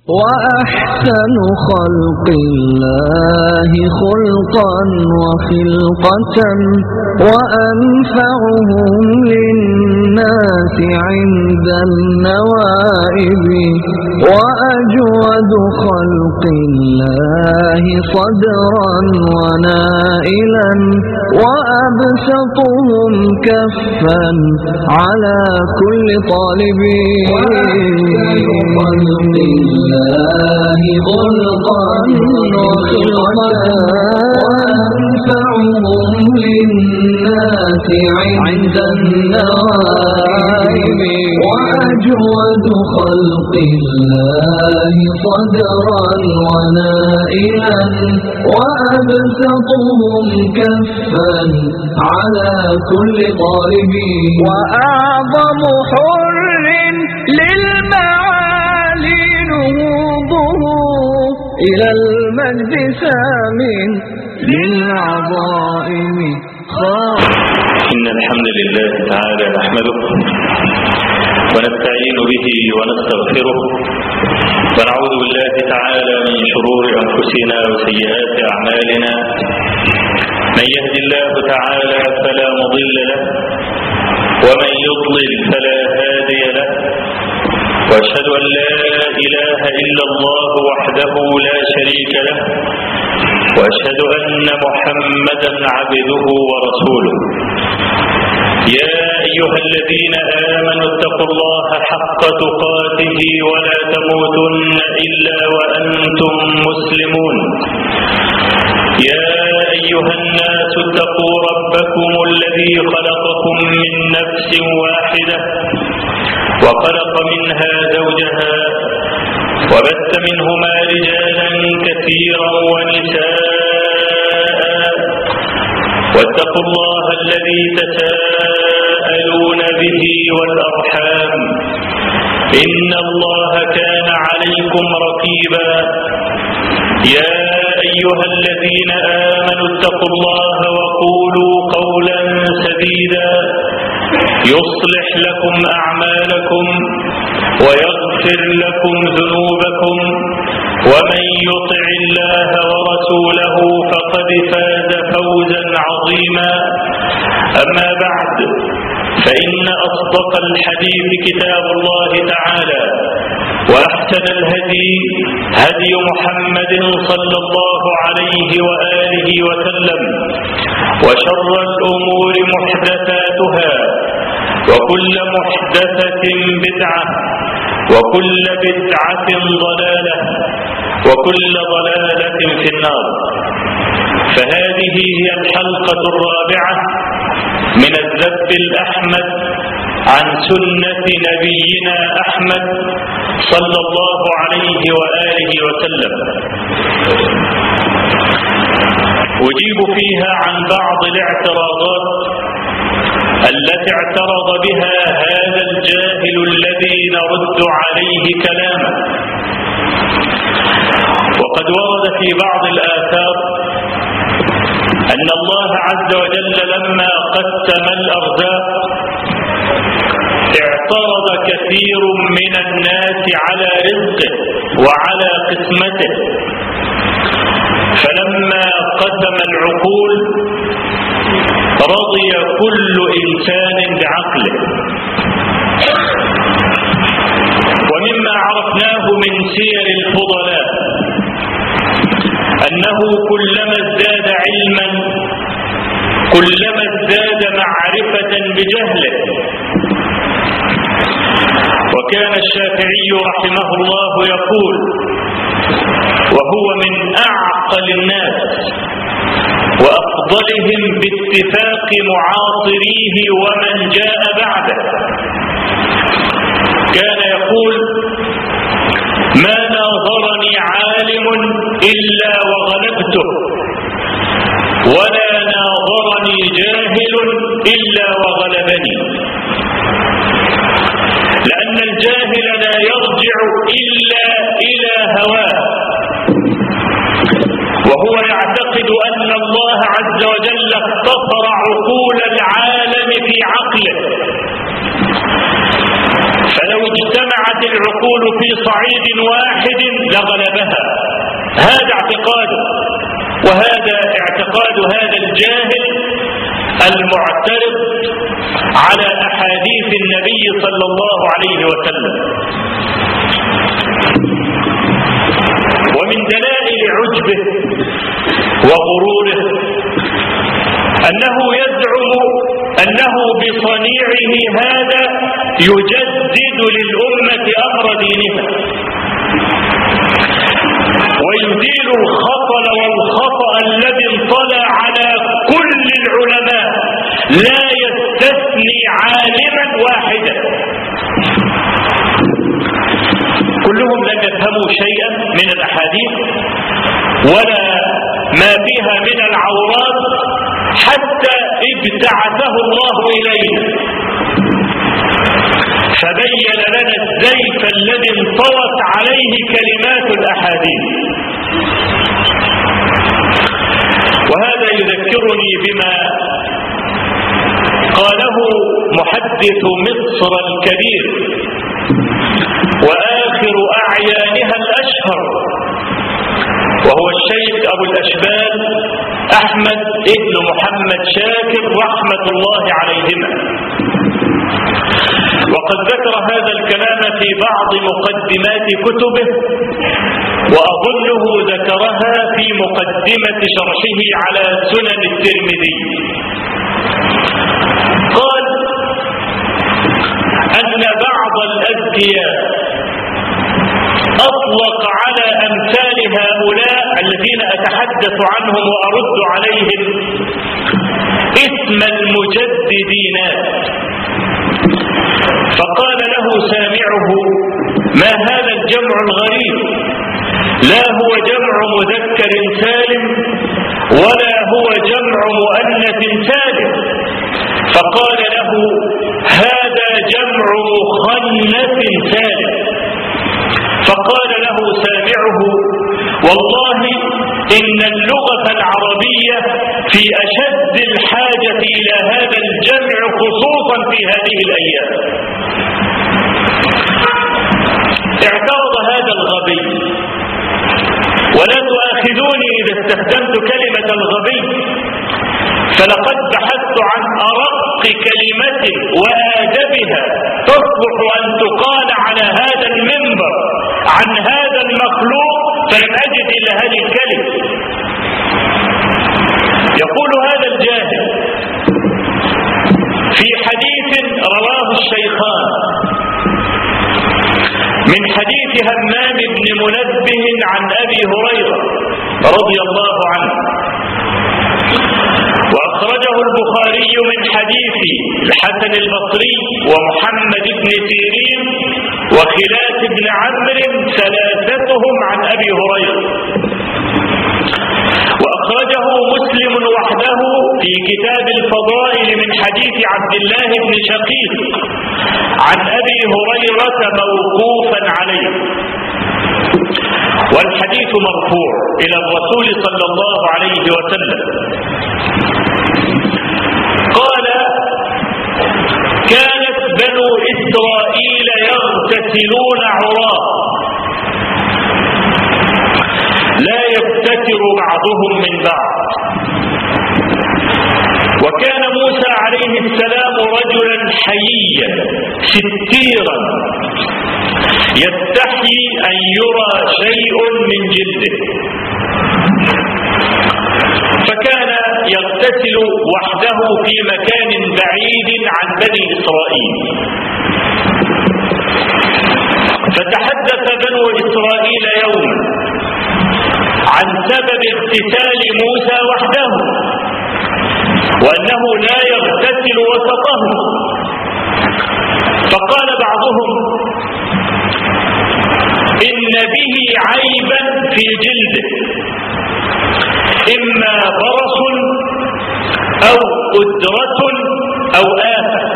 وأحسن خلق الله خلقا وخلقة وأنفعهم للناس عند النوائب وأجود خلق الله صدرا ونائلا وأبسطهم كفا على كل طالب الله خلقا وخلقا وأنفعهم للناس عند النوائب وأجود خلق الله صدرا ونائلا وأبسطهم كفا على كل طالب وأعظم حر للمعالي نهوضه إلى المجد سام للعظائم خاض إن الحمد لله تعالى نحمده ونستعين به ونستغفره ونعوذ بالله تعالى من شرور أنفسنا وسيئات أعمالنا من يهد الله تعالى فلا مضل له ومن يضلل فلا هادي له واشهد ان لا اله الا الله وحده لا شريك له واشهد ان محمدا عبده ورسوله يا ايها الذين امنوا اتقوا الله حق تقاته ولا تموتن الا وانتم مسلمون يا ايها الناس اتقوا ربكم الذي خلقكم من نفس واحده وخلق منها زوجها وبث منهما رجالا كثيرا ونساء واتقوا الله الذي تساءلون به والأرحام إن الله كان عليكم رقيبا يا أيها الذين آمنوا اتقوا الله وقولوا قولا سديدا يصلح لكم أعمالكم ويغفر لكم ذنوبكم ومن يطع الله ورسوله فقد فاز فوزا عظيما أما بعد فإن أصدق الحديث كتاب الله تعالى وأحسن الهدي هدي محمد صلى الله عليه وآله وسلم وشر الأمور محدثاتها وكل محدثة بدعة وكل بدعة ضلالة وكل ضلالة في النار فهذه هي الحلقة الرابعة من الذب الأحمد عن سنة نبينا أحمد صلى الله عليه وآله وسلم أجيب فيها عن بعض الاعتراضات التي اعترض بها هذا الجاهل الذي نرد عليه كلامه وقد ورد في بعض الآثار أن الله عز وجل لما قسم الأرزاق اعترض كثير من الناس على رزقه وعلى قسمته فلما قسم العقول رضي كل إنسان بعقله ومما عرفناه من سير الفضلاء أنه كلما ازداد علما كلما ازداد معرفة بجهله وكان الشافعي رحمه الله يقول وهو من أعقل الناس وأفضلهم باتفاق معاصريه ومن جاء بعده كان يقول ما ناظرني عالم إلا وغلبته ولا ناظرني جاهل إلا وغلبني لأن الجاهل لا يرجع إلا إلى هواه وهو يعتقد أن الله عز وجل اختصر عقول العالم في عقله فلو اجتمعت العقول في صعيد واحد لغلبها هذا اعتقاده وهذا اعتقاد هذا الجاهل المعترض على أحاديث النبي صلى الله عليه وسلم ومن دلائل عجبه وغروره أنه يزعم أنه بصنيعه هذا يجدد للأمة أمر دينها ويزيل الخطل والخطأ الذي انطلع على كل العلماء لا يستثني عالما واحدا كلهم لم يفهموا شيئا من الأحاديث ولا ما فيها من العورات حتى ابتعثه الله إلينا فبين لنا الزيف الذي انطوت عليه كلمات الأحاديث وهذا يذكرني بما قاله محدث مصر الكبير وآخر أعيانها الأشهر وهو الشيخ أبو الأشبال أحمد ابن محمد شاكر رحمة الله عليهما وقد ذكر هذا الكلام في بعض مقدمات كتبه وأظنه ذكرها في مقدمة شرحه على سنن الترمذي قال أن بعض الأذكياء أطلق على أمثال هؤلاء الذين أتحدث عنهم وأرد عليهم اسم المجددين فقال له سامعه ما هذا الجمع الغريب لا هو جمع مذكر سالم ولا هو جمع مؤنث سالم فقال له هذا جمع مخنث سالم فقال له سامعه والله إن اللغة العربية في أشد الحاجة إلى هذا الجمع خصوصا في هذه الأيام اعترض هذا الغبي ولا تؤاخذوني إذا استخدمت كلمة الغبي فلقد بحثت عن أرق كلمة وآدبها تصلح أن تقال على هذا المنبر عن هذا المخلوق فلم أجد إلا هذه الكلمة يقول هذا الجاهل في حديث رواه الشيخان من حديث همام بن منبه عن أبي هريرة رضي الله عنه وأخرجه البخاري من حديث الحسن البصري ومحمد بن سيرين وخلاف بن عمرو ثلاثتهم عن أبي هريرة وأخرجه مسلم وحده في كتاب الفضائل من حديث عبد الله بن شقيق عن أبي هريرة موقوفا عليه والحديث مرفوع إلى الرسول صلى الله عليه وسلم قال كانت بنو إسرائيل يغتسلون عراة لا يفتكر بعضهم من بعض وكان موسى عليه السلام رجلا حييا ستيرا يستحي أن يرى شيء من جلده فكان يغتسل وحده في مكان بعيد عن بني إسرائيل فتحدث بنو إسرائيل يوما عن سبب اغتسال موسى وحده وأنه لا يغتسل وسطه فقال بعضهم إن به عيبا في جلده إما برص أو أدرة أو آفة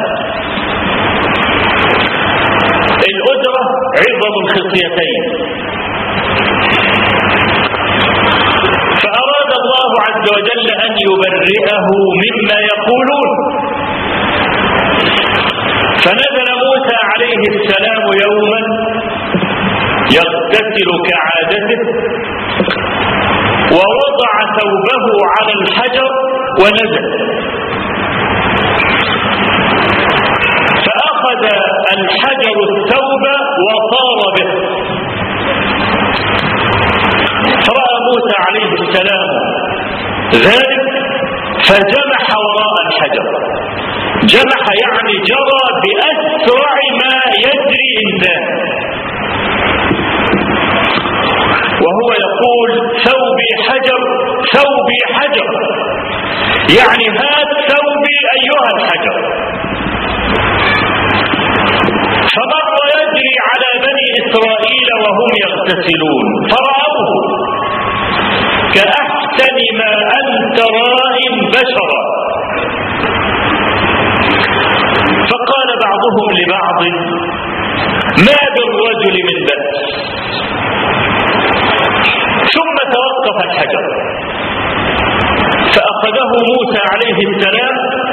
الأدرة عظم الخصيتين فأراد الله عز وجل أن يبرئه مما يقولون فنزل موسى عليه السلام يوما يغتسل كعادته ووضع ثوبه على الحجر ونزل فأخذ الحجر الثوب وطار به فرأى موسى عليه السلام ذلك فجمح وراء الحجر جمح يعني جرى بأسرع ما يجري إنسان وهو يقول ثوبي حجر ثوبي حجر يعني هات ثوبي أيها الحجر فمر يجري على بني إسرائيل وهم يغتسلون فرأوه كأحسن ما أنت راء بشرا فقال بعضهم لبعض ما بالرجل من بأس ثم توقف الحجر فأخذه موسى عليه السلام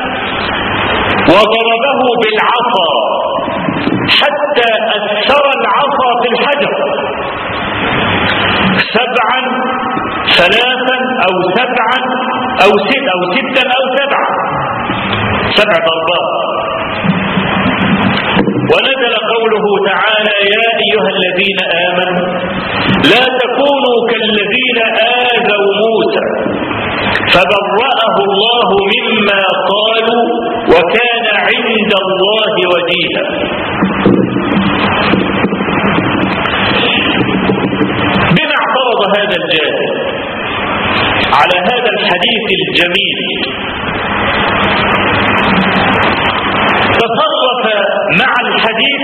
وضربه بالعصا حتى أثر العصا في الحجر سبعا ثلاثا أو سبعا أو ست أو ستا أو سبعا سبع ضربات ونزل قوله تعالى يا أيها الذين آمنوا لا تكونوا كالذين آذوا موسى فبرأه الله مما قالوا وكان عند الله وجيها بما اعترض هذا الجاهل على هذا الحديث الجميل تصرف مع الحديث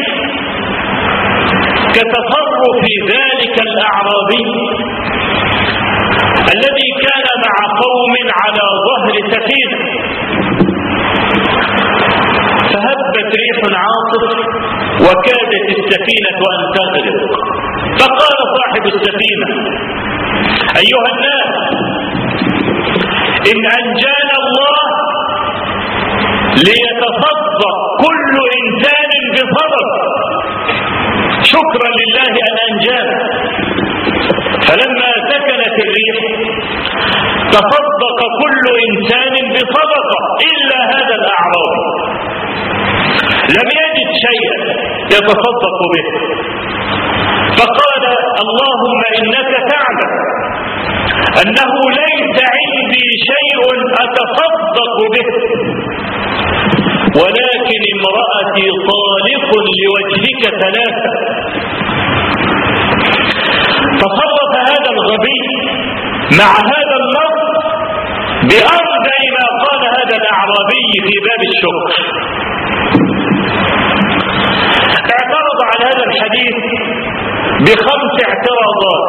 كتصرف ذلك الأعرابي الذي كان مع قوم على ظهر سفينة فهبت ريح عاصف وكادت السفينة أن تغرق فقال صاحب السفينة أيها الناس إن أنجانا الله ليتصدق كل إنسان بصبر شكرا لله أن أنجانا فلما سكنت الريح تصدق كل إنسان بصدقة إلا هذا الأعرابي لم يجد شيئا يتصدق به فقال اللهم إنك تعلم أنه ليس عندي شيء أتصدق به ولكن امرأتي طالق لوجهك ثلاثة تصرف هذا الغبي مع هذا النص بأرجع ما قال هذا الأعرابي في باب الشكر اعترض على هذا الحديث بخمس اعتراضات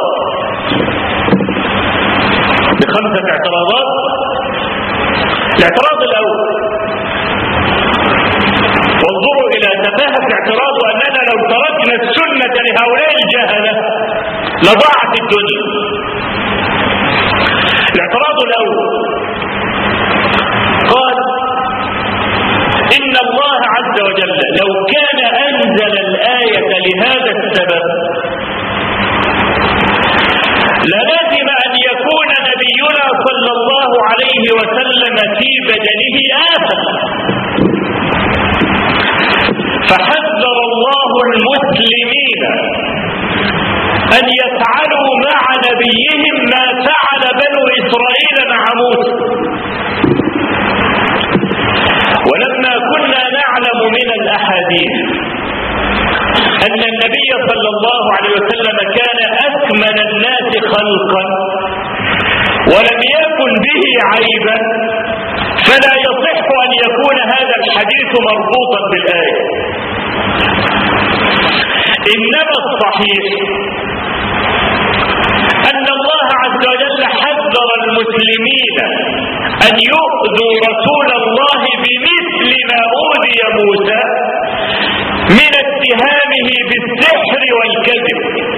بخمسة اعتراضات الاعتراض الأول وانظروا إلى تفاهة اعتراض أننا لو تركنا السنة لهؤلاء الجهلة لضاعت الدنيا الاعتراض الأول قال إن الله عز وجل لو كان أنزل الآية لهذا السبب للازم أن يكون نبينا صلى الله عليه وسلم في بدنه آفة فحذر الله المسلمين أن يفعلوا مع نبيهم ما فعل بنو إسرائيل مع موسى ولما كنا نعلم من الأحاديث أن النبي صلى الله عليه وسلم كان أكمل الناس خلقا ولم يكن به عيبا فلا يصح أن يكون هذا الحديث مربوطا بالآية إنما الصحيح أن الله عز وجل حذر المسلمين أن يؤذوا رسول الله بمثل ما أوذي موسى من اتهامه بالسحر والكذب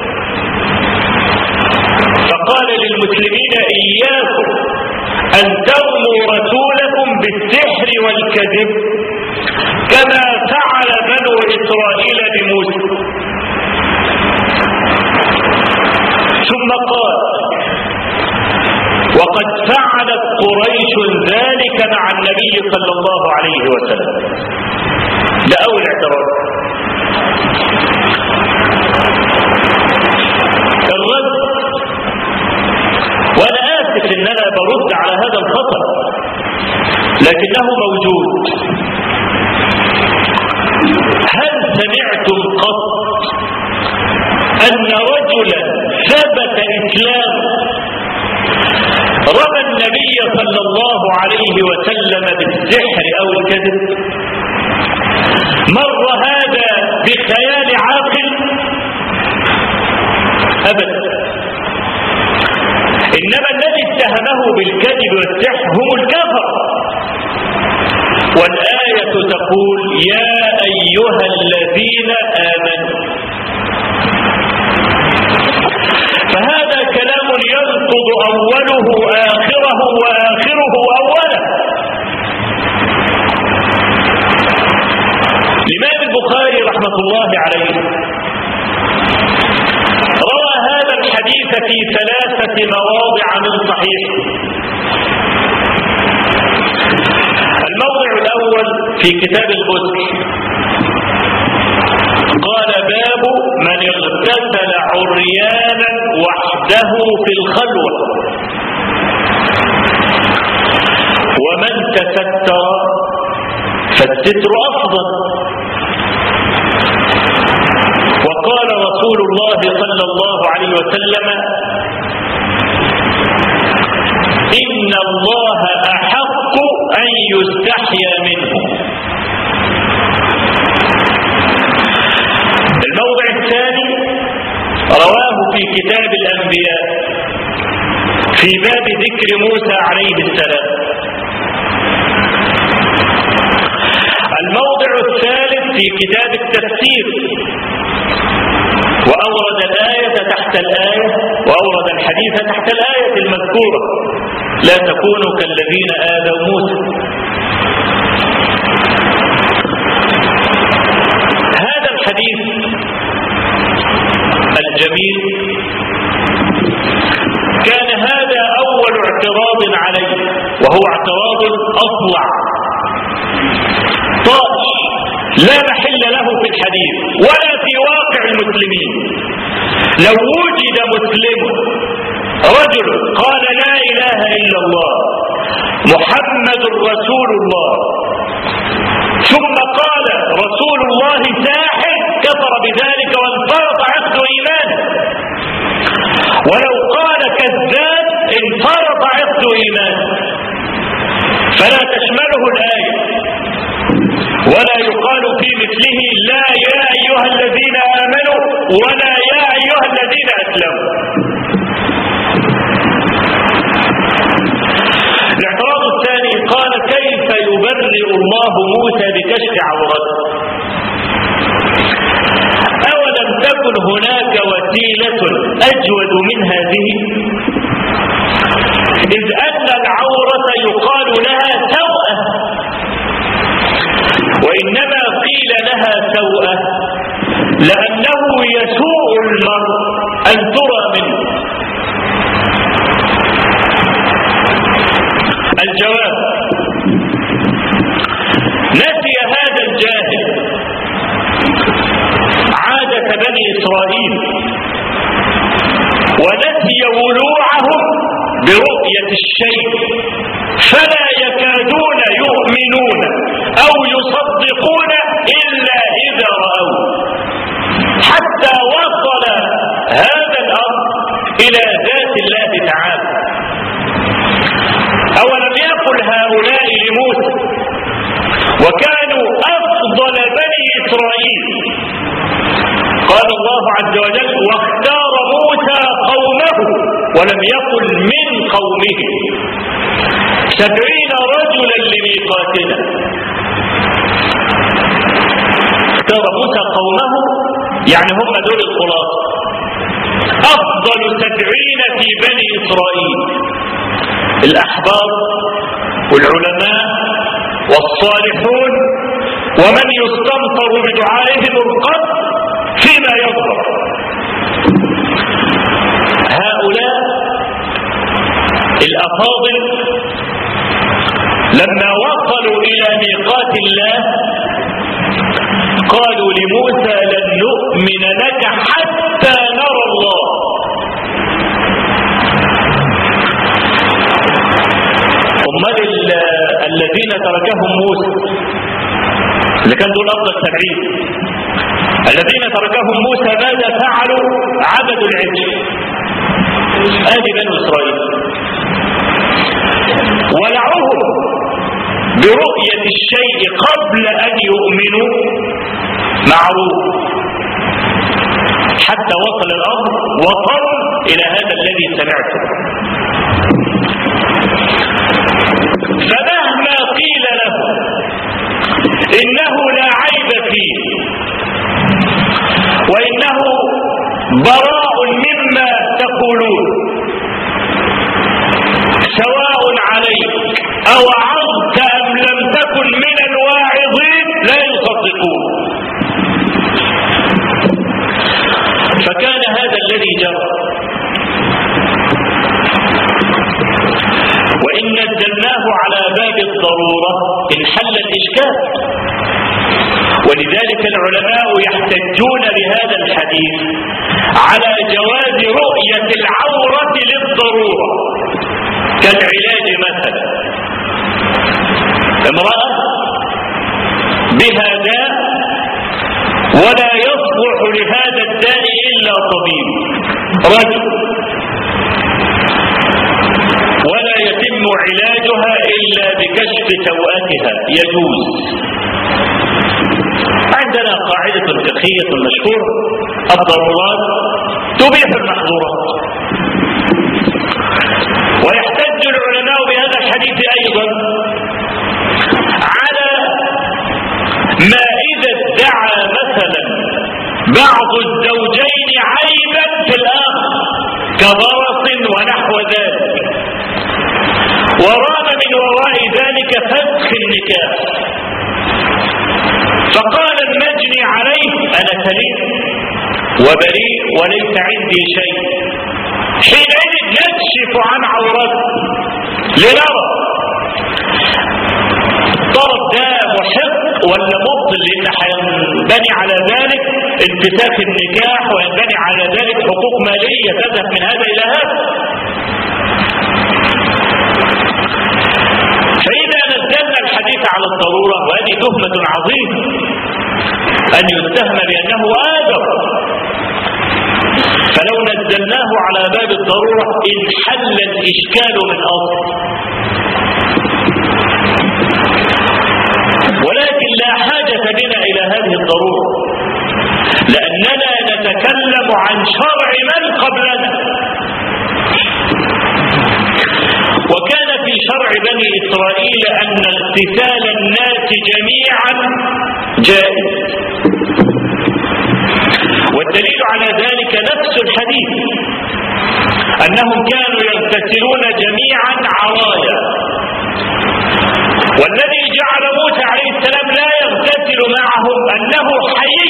فقال للمسلمين إياكم أن ترموا رسولكم بالسحر والكذب كما فعل بنو إسرائيل بموسى صلى الله عليه وسلم ده أول اعتراض الرد وأنا آسف إن أنا برد على هذا الخطأ لكنه موجود هل سمعتم قط أن رجلا ثبت إسلامه رمى النبي صلى الله عليه وسلم بالسحر أو الكذب مر هذا بخيال عاقل أبدا إنما الذي اتهمه بالكذب والسحر هم الكفر والآية تقول يا أيها الذين آمنوا فهذا كلام ينقض أوله آخره وآخره أوله الإمام البخاري رحمة الله عليه روى هذا الحديث في ثلاثة مواضع من صحيحه الموضع الأول في كتاب الغسل قال باب من اغتسل عريانا وحده في الخلوة ومن تستر فالستر أفضل وقال رسول الله صلى الله عليه وسلم إن الله أحق أن يستحيا منه الموضع الثاني رواه في كتاب الأنبياء في باب ذكر موسى عليه السلام الموضع الثالث في كتاب التفسير وأورد الآية تحت الآية وأورد الحديث تحت الآية المذكورة لا تكونوا كالذين آذوا موسى هذا الحديث الجميل كان هذا أول اعتراض عليه وهو اعتراض أطلع طاش لا محل له في الحديث ولا في واقع المسلمين لو وجد مسلم رجل قال لا إله إلا الله محمد رسول الله ثم قال رسول الله ساحر كفر بذلك وانفرط عقد إيمانه ولو قال كذاب انفرط عقد إيمانه فلا تشمله الآية ولا يقال في مثله لا يا أيها الذين آمنوا ولا يا أيها الذين أسلموا الاعتراض الثاني قال كيف يبرئ الله موسى بكشف عورته أولم تكن هناك وسيلة أجود من هذه إذ أن العورة يقال لها سوءة وإنما قيل لها سوءة لأنه يسوء المرء أن ترى منه الجواب نسي هذا الجاهل عادة بني إسرائيل ونسي ولوعهم برؤية الشيء فلا يكادون يؤمنون أو يصدقون إلا إذا رأوه حتى وصل هذا الأمر إلى ذات الله تعالى أولم يقل هؤلاء لموسى وكانوا أفضل بني إسرائيل قال الله عز وجل واختار موسى قومه ولم يقل من قومه سبعين رجلا لميقاتنا اختار موسى قومه يعني هم دول الخلاصة أفضل سبعين في بني إسرائيل الأحبار والعلماء والصالحون ومن يستنصر بدعائهم القد فيما يظهر هؤلاء الأفاضل لما وصلوا الله قالوا لموسى لن نؤمن لك حتى نرى الله امال الذين تركهم موسى اللي كان دول افضل سبعين الذين تركهم موسى ماذا فعلوا عبدوا العجل ادي بنو اسرائيل ولعهم برؤية الشيء قبل أن يؤمنوا معروف حتى وصل الأمر وصل إلى هذا الذي سمعته فمهما قيل له إنه لا عيب فيه وإنه براء مما تقولون سواء عليك أو عظت أم لم تكن من الواعظين لا يصدقون فكان هذا الذي جرى وإن نزلناه على باب الضرورة انحل الإشكال ولذلك العلماء يحتجون بهذا الحديث على جواز رؤية العورة للضرورة كالعلاج مثلا امرأة بها داء ولا يصلح لهذا الداء إلا طبيب رجل ولا يتم علاجها إلا بكشف سوءتها يجوز عندنا قاعدة فقهية مشهورة الضرورات تبيح المحظورات ويحتج العلماء بهذا الحديث أيضا على ما إذا ادعى مثلا بعض الزوجين عيبا في الآخر كبرص ونحو ذلك ورام من وراء ذلك فسخ النكاح فقال المجني عليه أنا سليم وبريء وليس عندي شيء حينئذ يكشف عن عورته لنرى طرف ده محق ولا مبطل لان هينبني على ذلك انتفاخ النكاح وينبني على ذلك حقوق ماليه تذهب من هذا الى هذا فاذا نزلنا الحديث على الضروره وهذه تهمه عظيمه ان يتهم بانه ادم فلو نزلناه على باب الضرورة انحل الإشكال من أصل ولكن لا حاجة بنا إلى هذه الضرورة لأننا نتكلم عن شرع من قبلنا وكان في شرع بني إسرائيل أن اغتسال الناس جميعا جائز والدليل على ذلك نفس الحديث أنهم كانوا يغتسلون جميعا عرايا والذي جعل موسى عليه السلام لا يغتسل معهم أنه حي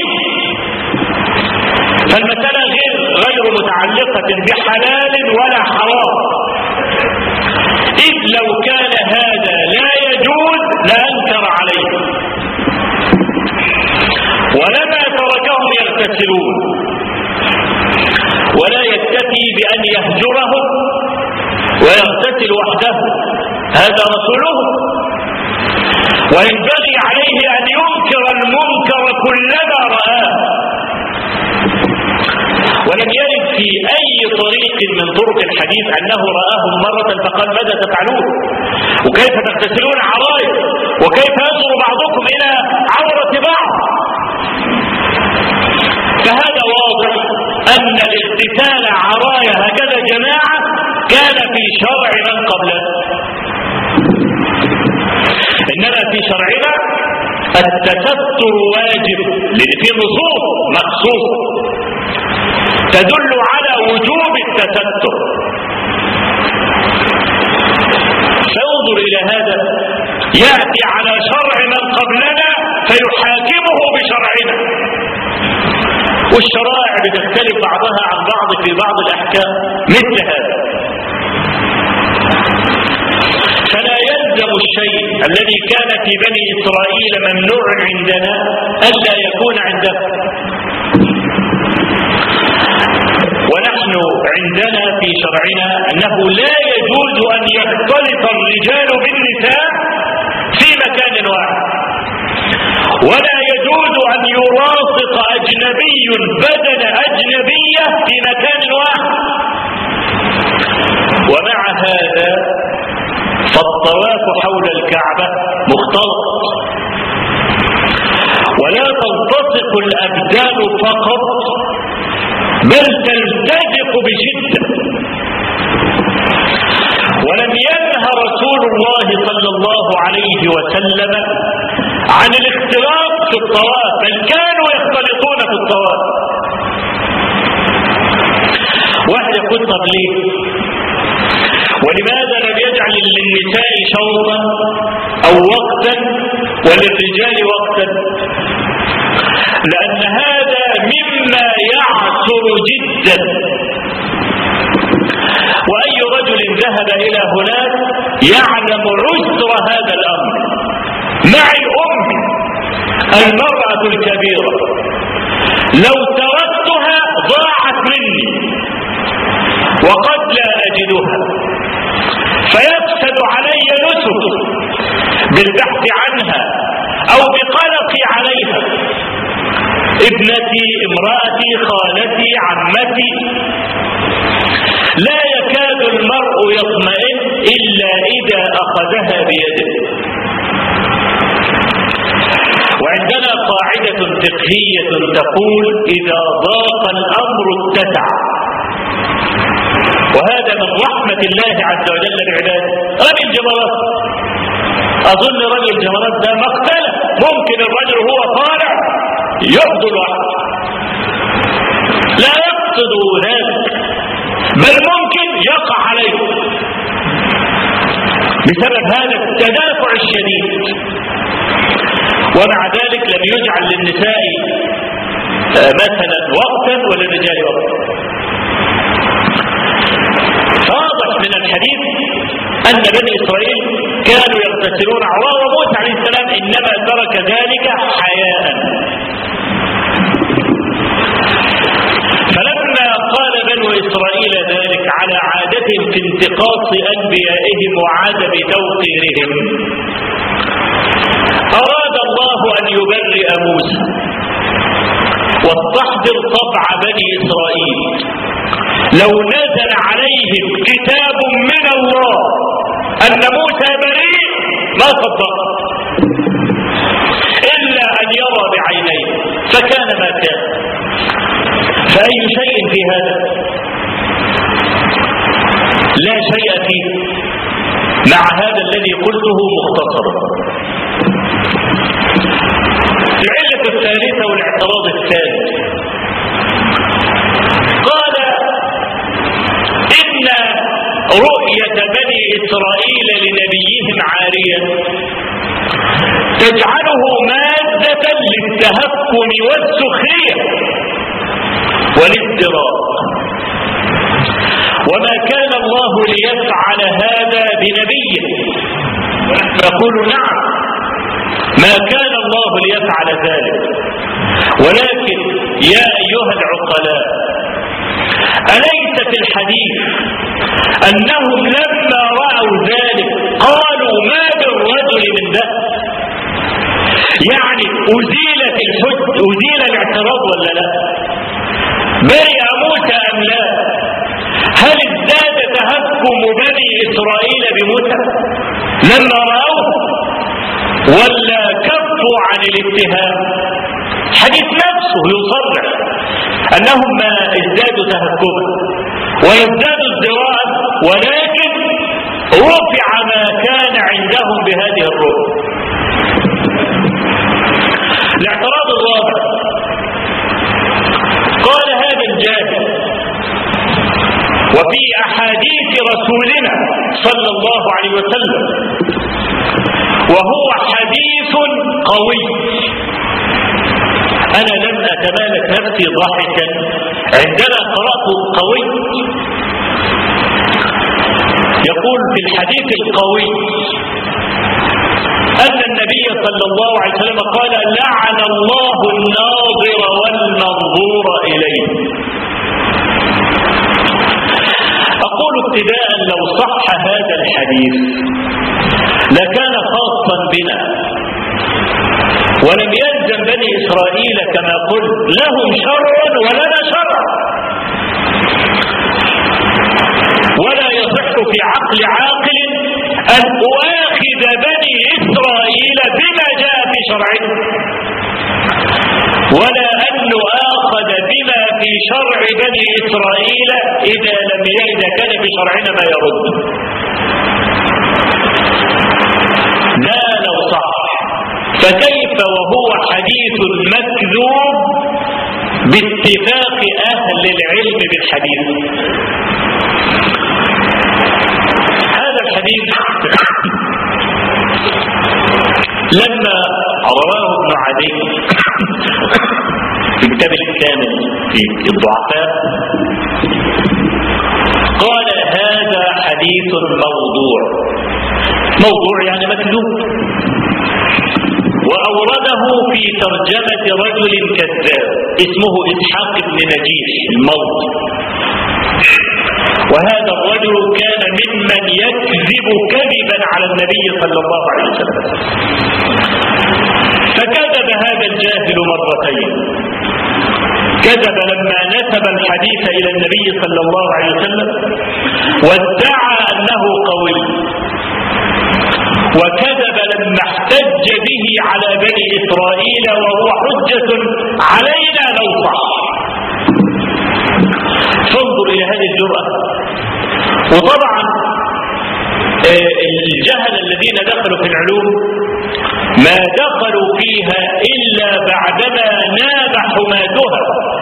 فالمسألة غير غير متعلقة بحلال ولا حرام إذ لو كان هذا لا يجوز لأنكر عليه ولما تركهم يغتسلون ولا يكتفي بأن يهجرهم ويغتسل وحده هذا رسوله وينبغي عليه أن ينكر المنكر كلما رآه ولم يرد في أي طريق من طرق الحديث أنه رآهم مرة فقال ماذا تفعلون وكيف تغتسلون عرايا وكيف ينظر بعضكم إلى عورة بعض فهذا واضح أن الاغتسال عرايا هكذا جماعة كان في شرع من قبلنا إنما في شرعنا التستر واجب لأن في نصوص مخصوصة تدل على وجوب التستر فانظر إلى هذا يأتي على شرع من قبلنا فيحاكمه بشرعنا والشرائع بتختلف بعضها عن بعض في بعض الأحكام مثل هذا فلا يلزم الشيء الذي كان في بني إسرائيل ممنوع عندنا ألا يكون عندهم ونحن عندنا في شرعنا أنه لا يجوز أن يختلط الرجال بالنساء في مكان واحد ولا يجوز أن يلاصق أجنبي بدن أجنبية في مكان واحد ومع هذا فالطواف حول الكعبة مختلط ولا تلتصق الأبدان فقط بل تلتجق بشدة ولم ينهى رسول الله صلى الله عليه وسلم عن الاختلاط في الطواف بل كانوا يختلطون في الطواف واحد يقول طب ليه ولماذا لم يجعل للنساء شوطا او وقتا وللرجال وقتا لان هذا مما يعثر جدا واي رجل ذهب الى هناك يعلم عسر هذا الامر مع الام المراه الكبيره لو تركتها ضاعت مني وقد لا اجدها فيفسد علي نسك بالبحث عنها او بقلقي عليها ابنتي امرأتي خالتي عمتي لا يكاد المرء يطمئن الا اذا اخذها بيده وعندنا قاعدة فقهية تقول اذا ضاق الامر اتسع وهذا من رحمة الله عز وجل بعباده رجل جمرات أظن رجل جمرات ده مقتلة ممكن الرجل هو طالع يقتل واحد لا يقصد ذلك بل ممكن يقع عليه بسبب هذا التدافع الشديد ومع ذلك لم يجعل للنساء مثلا وقتا وللرجال وقتا واضح من الحديث أن بني إسرائيل كانوا يغتسلون عوار وموسى عليه السلام إنما ترك ذلك حياء فلما قال بنو إسرائيل ذلك على عادتهم في انتقاص أنبيائهم وعدم توقيرهم أراد الله أن يبرئ موسى واستحضر طبع بني إسرائيل لو نزل عليهم كتاب من الله أن موسى بريء ما صدق إلا أن يرى بعينيه فكان ما كان فأي شيء في هذا لا شيء فيه مع هذا الذي قلته مختصرا العلة الثالثة والاعتراض الثالث قال إن رؤية بني إسرائيل لنبيهم عاريا تجعله مادة للتهكم والسخرية والازدراء وما كان الله ليفعل هذا بنبيه نقول نعم ما كان الله ليفعل ذلك ولكن يا أيها العقلاء أليس في الحديث أنهم لما رأوا ذلك قالوا ما بالرجل من ده يعني أزيلت الحج أزيل الاعتراض ولا لا برئ موسى أم لا هل ازداد تهكم بني إسرائيل بموسى لما رأوه ولا كفوا عن الاتهام حديث نفسه يصرح أنهم ما ازدادوا تهكما ويزدادوا ازدراء ولكن رفع ما كان عندهم بهذه الرؤية الاعتراض الرابع قال هذا الجاهل وفي أحاديث رسولنا صلى الله عليه وسلم وهو حديث قوي أنا لم أتمالك نفسي ضاحكا عندما قرأت القوي يقول في الحديث القوي صلى الله عليه وسلم قال لعن الله الناظر والمنظور إليه أقول ابتداء لو صح هذا الحديث لكان خاصا بنا ولم يلزم بني إسرائيل كما قلت لهم شر ولنا شر ولا يصح في عقل عاقل أن أواخذ بني إسرائيل بما جاء في شرعنا ولا أن نؤاخذ بما في شرع بني إسرائيل إذا لم إذا كان في شرعنا ما يرد ما لو صح فكيف وهو حديث مكذوب باتفاق أهل العلم بالحديث هذا الحديث لما رواه ابن عدي في كتاب الكامل في الضعفاء قال هذا حديث موضوع موضوع يعني مكذوب وأورده في ترجمة رجل كذاب اسمه إسحاق بن نجيح الموت وهذا الرجل كان ممن يكذب كذبا على النبي صلى الله عليه وسلم فكذب هذا الجاهل مرتين كذب لما نسب الحديث إلى النبي صلى الله عليه وسلم وادعى أنه قوي وكذب لما احتج به على بني إسرائيل وهو حجة علينا لو صح فانظر إلى هذه الجرأة وطبعا الجهل الذين دخلوا في العلوم ما دخلوا فيها إلا بعدما ناب حماتها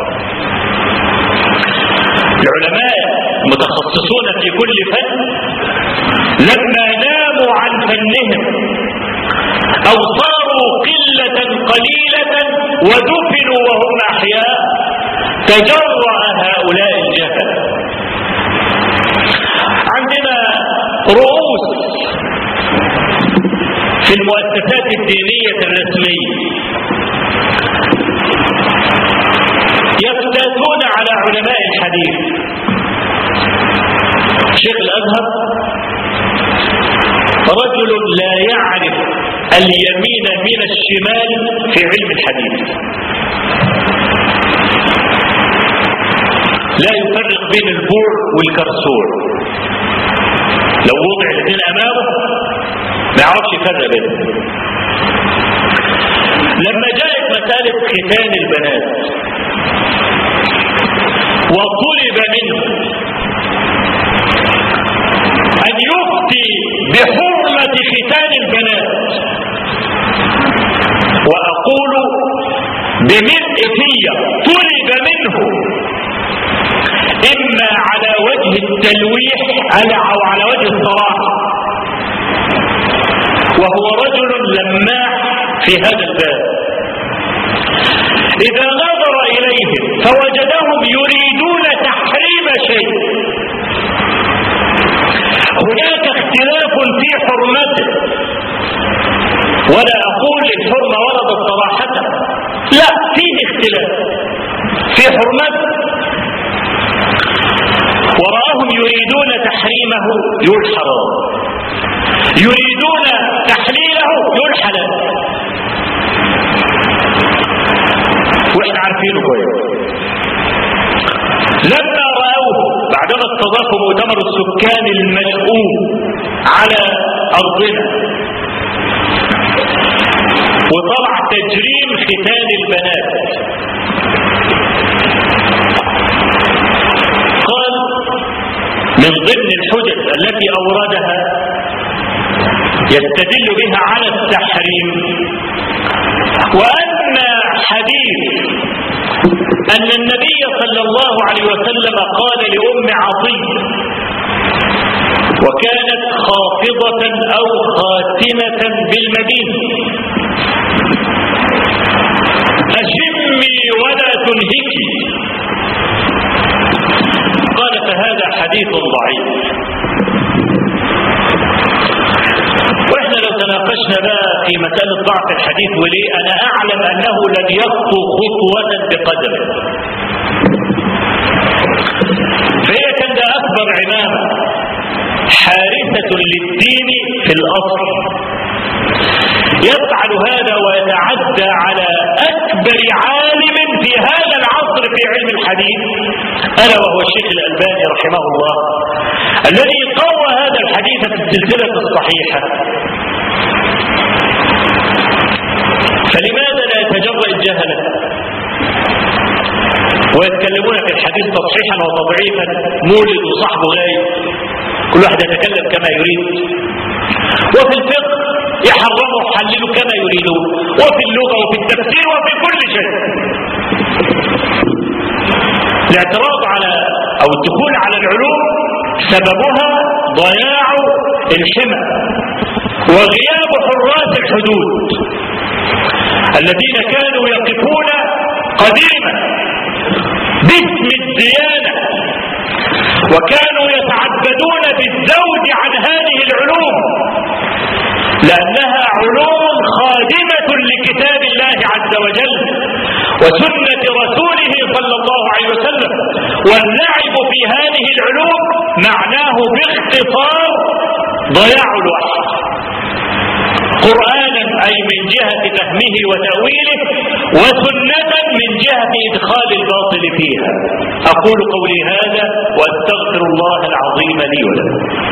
العلماء متخصصون في كل فن لما ناموا عن فنهم أو صاروا قلة قليلة ودفنوا وهم أحياء تجرأ هؤلاء الجهل عندنا رؤوس في المؤسسات الدينية الرسمية يفتاتون على علماء الحديث شيخ الأزهر رجل لا يعرف اليمين من الشمال في علم الحديث لا يفرق بين البوع والكرسور لو وضع الاثنين امامه ما يعرفش يفرق بينهم لما جاءت مسألة ختان البنات وطلب منه أن يفتي بحرمة ختان البنات وأقول بملء فيا طلب منه إما على وجه التلويح أو على وجه الصراحة وهو رجل لماح في هذا الباب إذا نظر إليهم فوجدهم يريدون تحريم شيء هناك اختلاف في حرمته ولا أقول الحرمة وردت صراحة لا فيه اختلاف في حرمته وراهم يريدون تحريمه يقول حرام يريدون تحليله يقول حلال واحنا عارفينه كويس لما رأوه بعدما استضافوا مؤتمر السكان المشؤوم على أرضنا وطلع تجريم ختان البنات قال من ضمن الحجج التي أوردها يستدل بها على التحريم وأن حديث أن النبي صلى الله عليه وسلم قال لأم عطية وكانت خافضة أو خاتمة بالمدينة أشمي ولا تنهكي قال فهذا حديث ضعيف واحنا لو تناقشنا بقى في في مسألة ضعف الحديث وليه أنا أعلم أنه لن يخطو خطوة بقدمه فهي كان ده أكبر عمامة حارسة للدين في الأصل يفعل هذا ويتعدى على أكبر عالم في هذا العصر في علم الحديث ألا وهو الشيخ الألباني رحمه الله الذي قوى هذا الحديث في السلسلة الصحيحة فلماذا لا يتجرأ الجهلة ويتكلمون في الحديث تصحيحا وتضعيفا مولد وصحبه غايب كل واحد يتكلم كما يريد وفي الفقه يحرموا ويحللوا كما يريدون وفي اللغة وفي التفسير وفي كل شيء الاعتراض على او الدخول على العلوم سببها ضياع الحمى وغياب حراس الحدود الذين كانوا يقفون قديما باسم الديانة وكانوا يتعبدون بالزوج عن هذه العلوم لأنها علوم خادمة لكتاب الله عز وجل وسنة رسوله صلى الله عليه وسلم واللعب في هذه العلوم معناه باختصار ضياع الوحي قرآنا أي من جهة فهمه وتأويله وسنة من جهة إدخال الباطل فيها أقول قولي هذا وأستغفر الله العظيم لي ولكم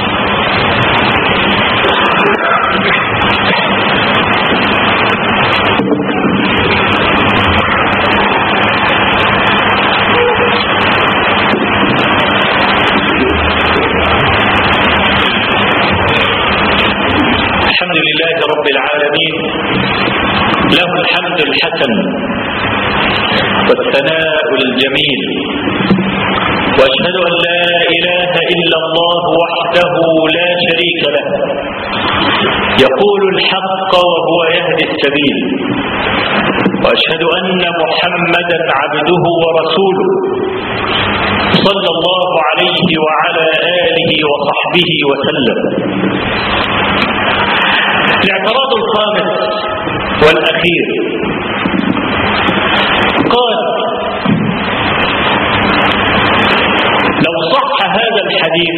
الحمد لله رب العالمين له الحمد الحسن والثناء الجميل واشهد ان لا اله الا الله وحده لا شريك له يقول الحق وهو يهدي السبيل واشهد ان محمدا عبده ورسوله صلى الله عليه وعلى اله وصحبه وسلم الاعتراض الخامس والأخير قال لو صح هذا الحديث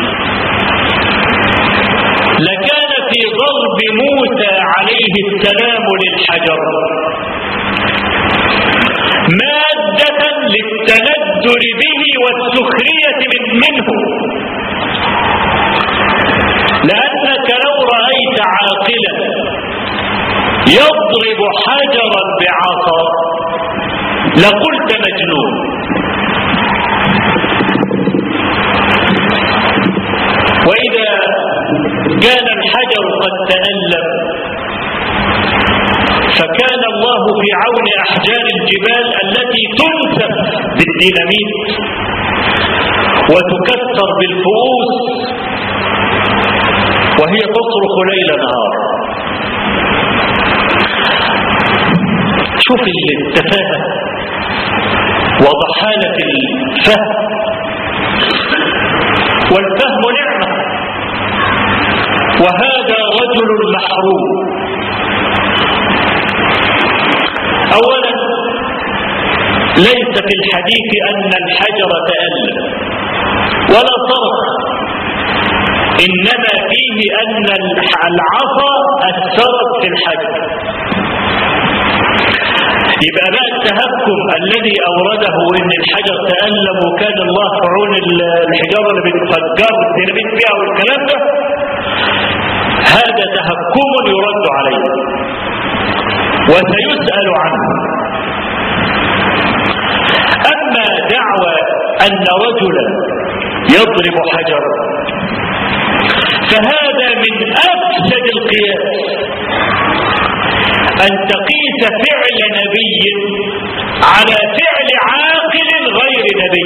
لكان في ضرب موسى عليه السلام للحجر مادة للتندر به والسخرية من منه لأنك لو رأيت عاقلا يضرب حجرا بعصا لقلت مجنون وإذا كان الحجر قد تألم فكان الله في عون أحجار الجبال التي تنسف بالديناميت وتكسر بالفؤوس وهي تصرخ ليل نهار شوف التفاهة وضحالة الفهم والفهم نعمة وهذا رجل محروم أولا ليس في الحديث أن الحجر تألم ولا صرخ إنما فيه أن العصا أثرت في الحجر يبقى بقى التهكم الذي أورده إن الحجر تألم وكان الله في عون الحجارة اللي بتفجر الديناميت فيها والكلام ده هذا تهكم يرد عليه وسيسأل عنه أما دعوى أن رجلا يضرب حجرا فهذا من أفسد القياس أن تقيس فعل نبي على فعل عاقل غير نبي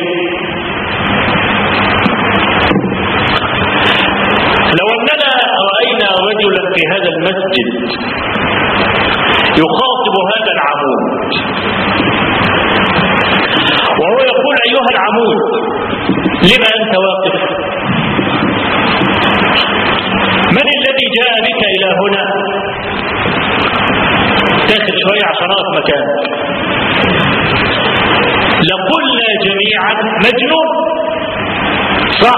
لو أننا رأينا رجلا في هذا المسجد يخاطب هذا العمود وهو يقول أيها العمود لما أنت واقف من الذي جاء بك إلى هنا عشرات مكان لقلنا جميعا مجنون صح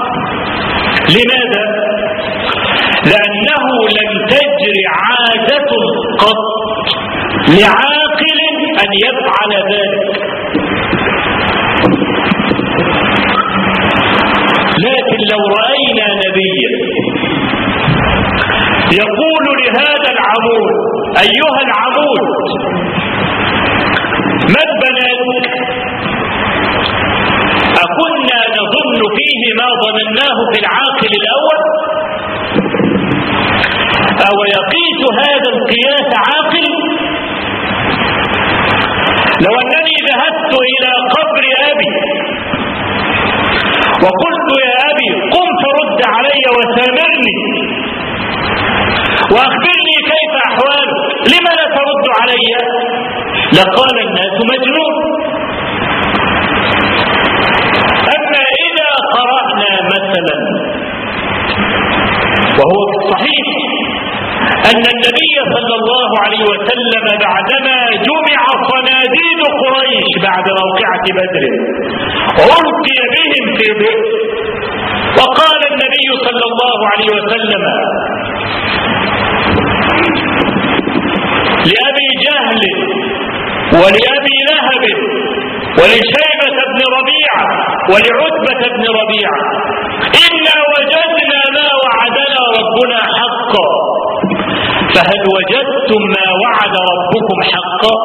لماذا لأنه لم تجر عادة قط لعاقل أن يفعل ذلك لكن لو رأينا نبيا يقول لهذا العمود أيها العمود من بناك أكنا نظن فيه ما ظنناه في العاقل الأول أو يقيس هذا القياس عاقل لو أنني ذهبت إلى قبر أبي وقلت يا أبي قم فرد علي وسامرني وأخبرني كيف أحوالك لما لا ترد علي لقال الناس مجنون أما إذا قرأنا مثلا وهو في الصحيح أن النبي صلى الله عليه وسلم بعدما جمع صناديد قريش بعد موقعة بدر ألقي بهم في بئر وقال النبي صلى الله عليه وسلم لأبي جهل ولأبي لهب ولشيبة بن ربيعة ولعتبة بن ربيعة إنا وجدنا ما وعدنا ربنا حقا فهل وجدتم ما وعد ربكم حقا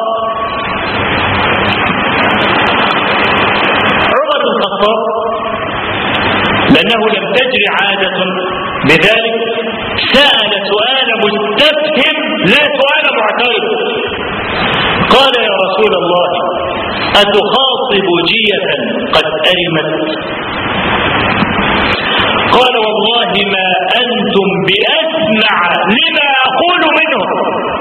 عمر بن الخطاب لأنه لم تجري عادة بذلك سأل سؤال مستفهم لا سؤال معترض قال يا رسول الله أتخاطب جية قد أرمت قال والله ما أنتم بأسمع لما أقول منهم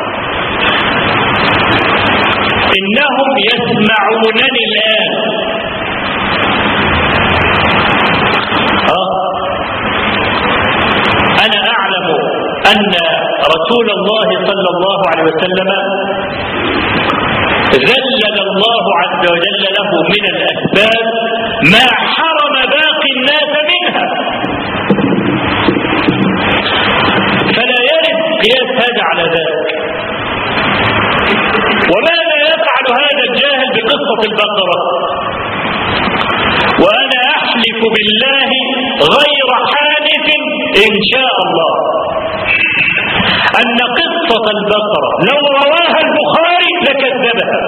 إنهم يسمعونني الآن آه. أنا أعلم أن رسول الله صلى الله عليه وسلم ذلل الله عز وجل له من الأسباب ما حرم باقي الناس منها فلا يرد قياس هذا على ذلك وماذا يفعل هذا الجاهل بقصة البقرة وأنا أحلف بالله غير حادث إن شاء الله أن قصة البقرة لو رواها البخاري لكذبها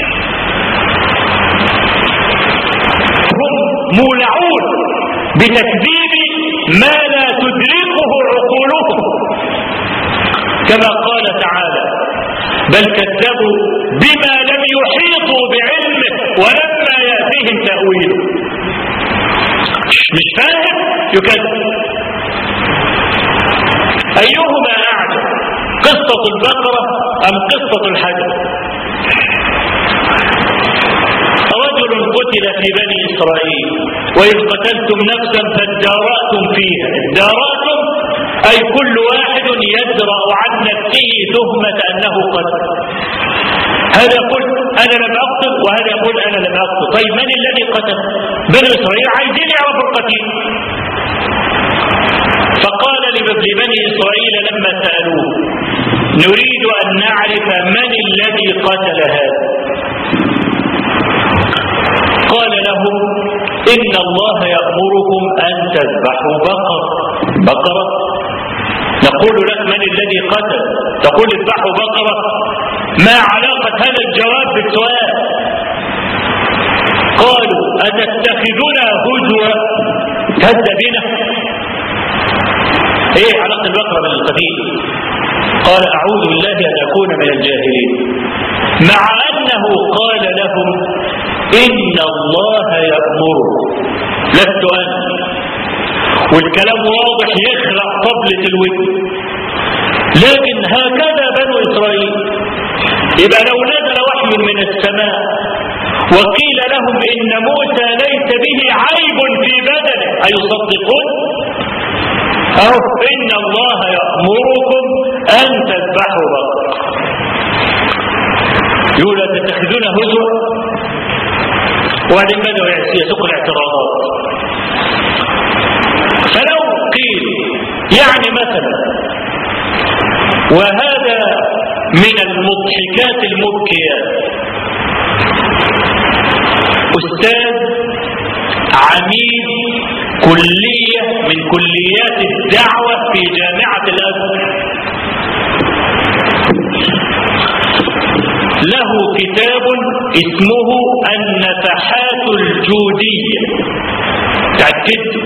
هم مولعون بتكذيب ما لا تدركه عقولهم كما قال تعالى بل كذبوا بما لم يحيطوا بعلمه ولما يأتيهم تأويله مش فاهم يكذب أيهما أعجب قصة البقرة أم قصة الحجر رجل قتل في بني إسرائيل وإذ قتلتم نفسا فادارأتم فيها ادارأتم أي كل واحد يدرأ عن نفسه تهمة أنه قتل هذا يقول أنا لم أقتل وهذا يقول أنا لم أقتل طيب من الذي قتل بني إسرائيل عايزين يعرفوا القتيل فقال لبني إسرائيل لما سألوه نريد أن نعرف من الذي قتل هذا قال لهم إن الله يأمركم أن تذبحوا بقر بقرة نقول لك من الذي قتل تقول اذبحوا بقرة ما علاقة هذا الجواب بالسؤال قالوا أتتخذنا هزوا هز بنا ايه علاقة البقرة بالقتيل قال أعوذ بالله أن أكون من الجاهلين مع أنه قال لهم إن الله يأمر لست أنا والكلام واضح يخلع طبلة الودن لكن هكذا بنو إسرائيل يبقى لو نزل وحي من السماء وقيل لهم إن موسى ليس به عيب في بدنه أيصدقون أو إن الله يأمركم أن تذبحوا بقر ويتخذونه هزوا وبعدين بدأوا يسوقوا الاعتراضات فلو قيل يعني مثلا وهذا من المضحكات المبكيات أستاذ عميد كلية من كليات الدعوة في جامعة الأزهر له كتاب اسمه النفحات الجودية تأكدت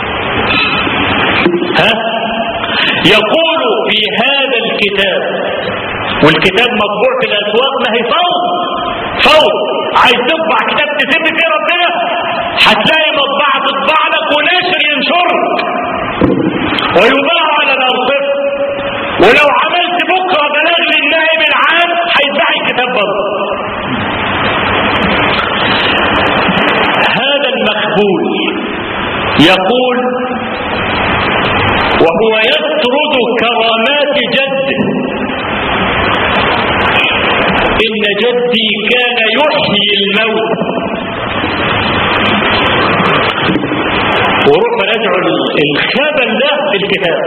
ها يقول في هذا الكتاب والكتاب مطبوع في الأسواق ما هي فوض فوض عايز تطبع كتاب تسيب فيه ربنا هتلاقي مطبعة تطبع لك ونشر ينشرك ويباع على الأرصفة ولو عملت بكرة بلاغ للنائب العام هيتباع الكتاب برضه هذا المخبول يقول وهو يطرد كرامات جده إن جدي كان يحيي الموت وروح راجع الخبل ده في الكتاب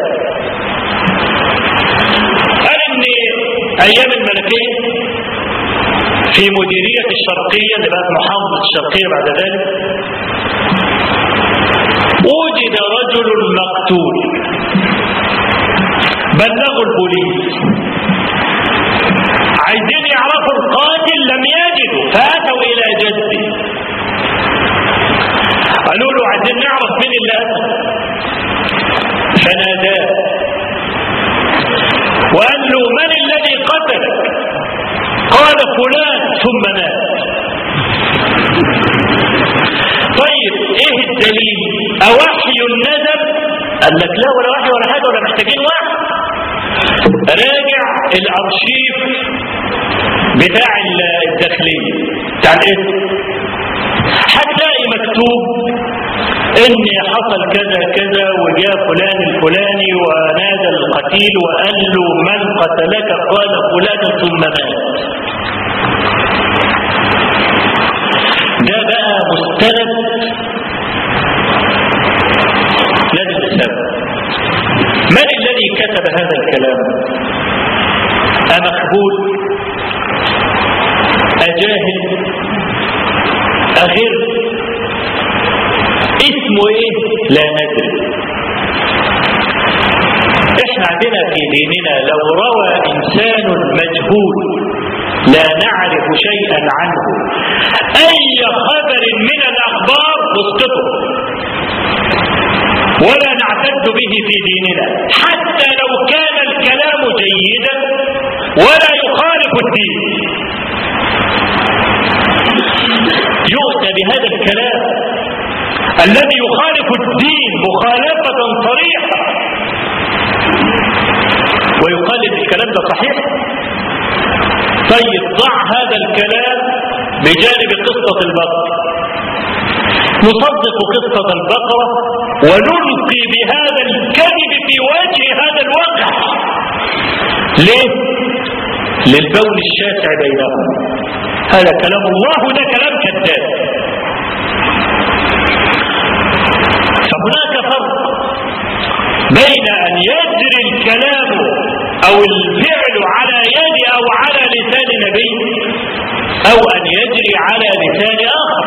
قال ان ايام الملكيه في مديريه الشرقيه اللي بقت محافظه الشرقيه بعد ذلك وجد رجل مقتول بلغوا البوليس عايزين يعرفوا القاتل لم يجدوا فاتوا الى جدي قالوا له عايزين نعرف مين اللي قتل فناداه وقال له من الذي قتلك قال فلان ثم مات طيب ايه الدليل اوحي نزل قال لك لا ولا وحي ولا حاجه ولا محتاجين وحي راجع الارشيف بتاع الداخليه بتاع الاسم هتلاقي مكتوب ان حصل كذا كذا وجاء فلان الفلاني ونادى القتيل وقال له من قتلك قال فلان ثم مات ده بقى مستند لازم تسبب من الذي كتب هذا الكلام أمخبول أجاهل أغر اسمه ايه لا ندري احنا عندنا في ديننا لو روى انسان مجهول لا نعرف شيئا عنه اي خبر من الاخبار نسقطه ولا نعتد به في ديننا حتى لو كان الكلام جيدا ولا يخالف الدين يؤتى بهذا الكلام الذي يخالف الدين مخالفة صريحة ويقال ان الكلام ده صحيح طيب ضع هذا الكلام بجانب قصة البقرة نصدق قصة البقرة ونلقي بهذا الكذب في وجه هذا الواقع ليه؟ للبول الشاسع بينهم هذا كلام الله وده كلام كذاب فهناك فرق بين أن يجري الكلام أو الفعل على يد أو على لسان نبي أو أن يجري على لسان آخر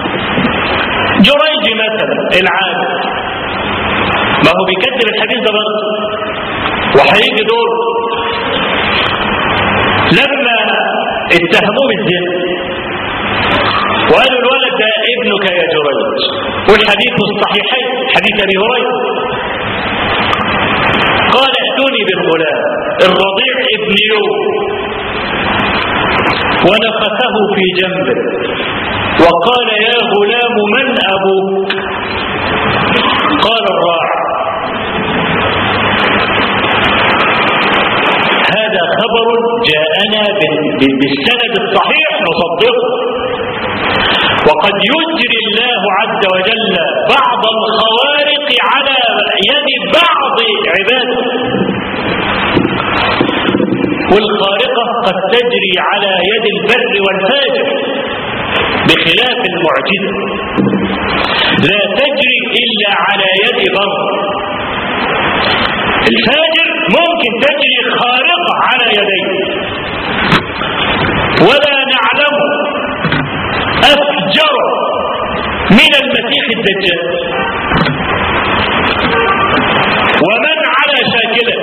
جريج مثلا العادة ما هو بيكذب الحديث ده برضه وهيجي دور لما اتهموه بالزنا وقالوا الولد ده ابنك يا جريج والحديث الصحيحين حديث ابي هريره قال ائتوني بالغلام الرضيع ابن يوم ونفخه في جنبه وقال يا غلام من ابوك قال الراعي هذا خبر جاءنا بالسند الصحيح نصدقه وقد يجري الله عز وجل بعض الخوارق على يد بعض عباده والخارقة قد تجري على يد البر والفاجر بخلاف المعجزة لا تجري إلا على يد بر الفاجر ممكن تجري خارقة على يديه ولا نعلم أفجر من المسيح الدجال ومن على شاكلة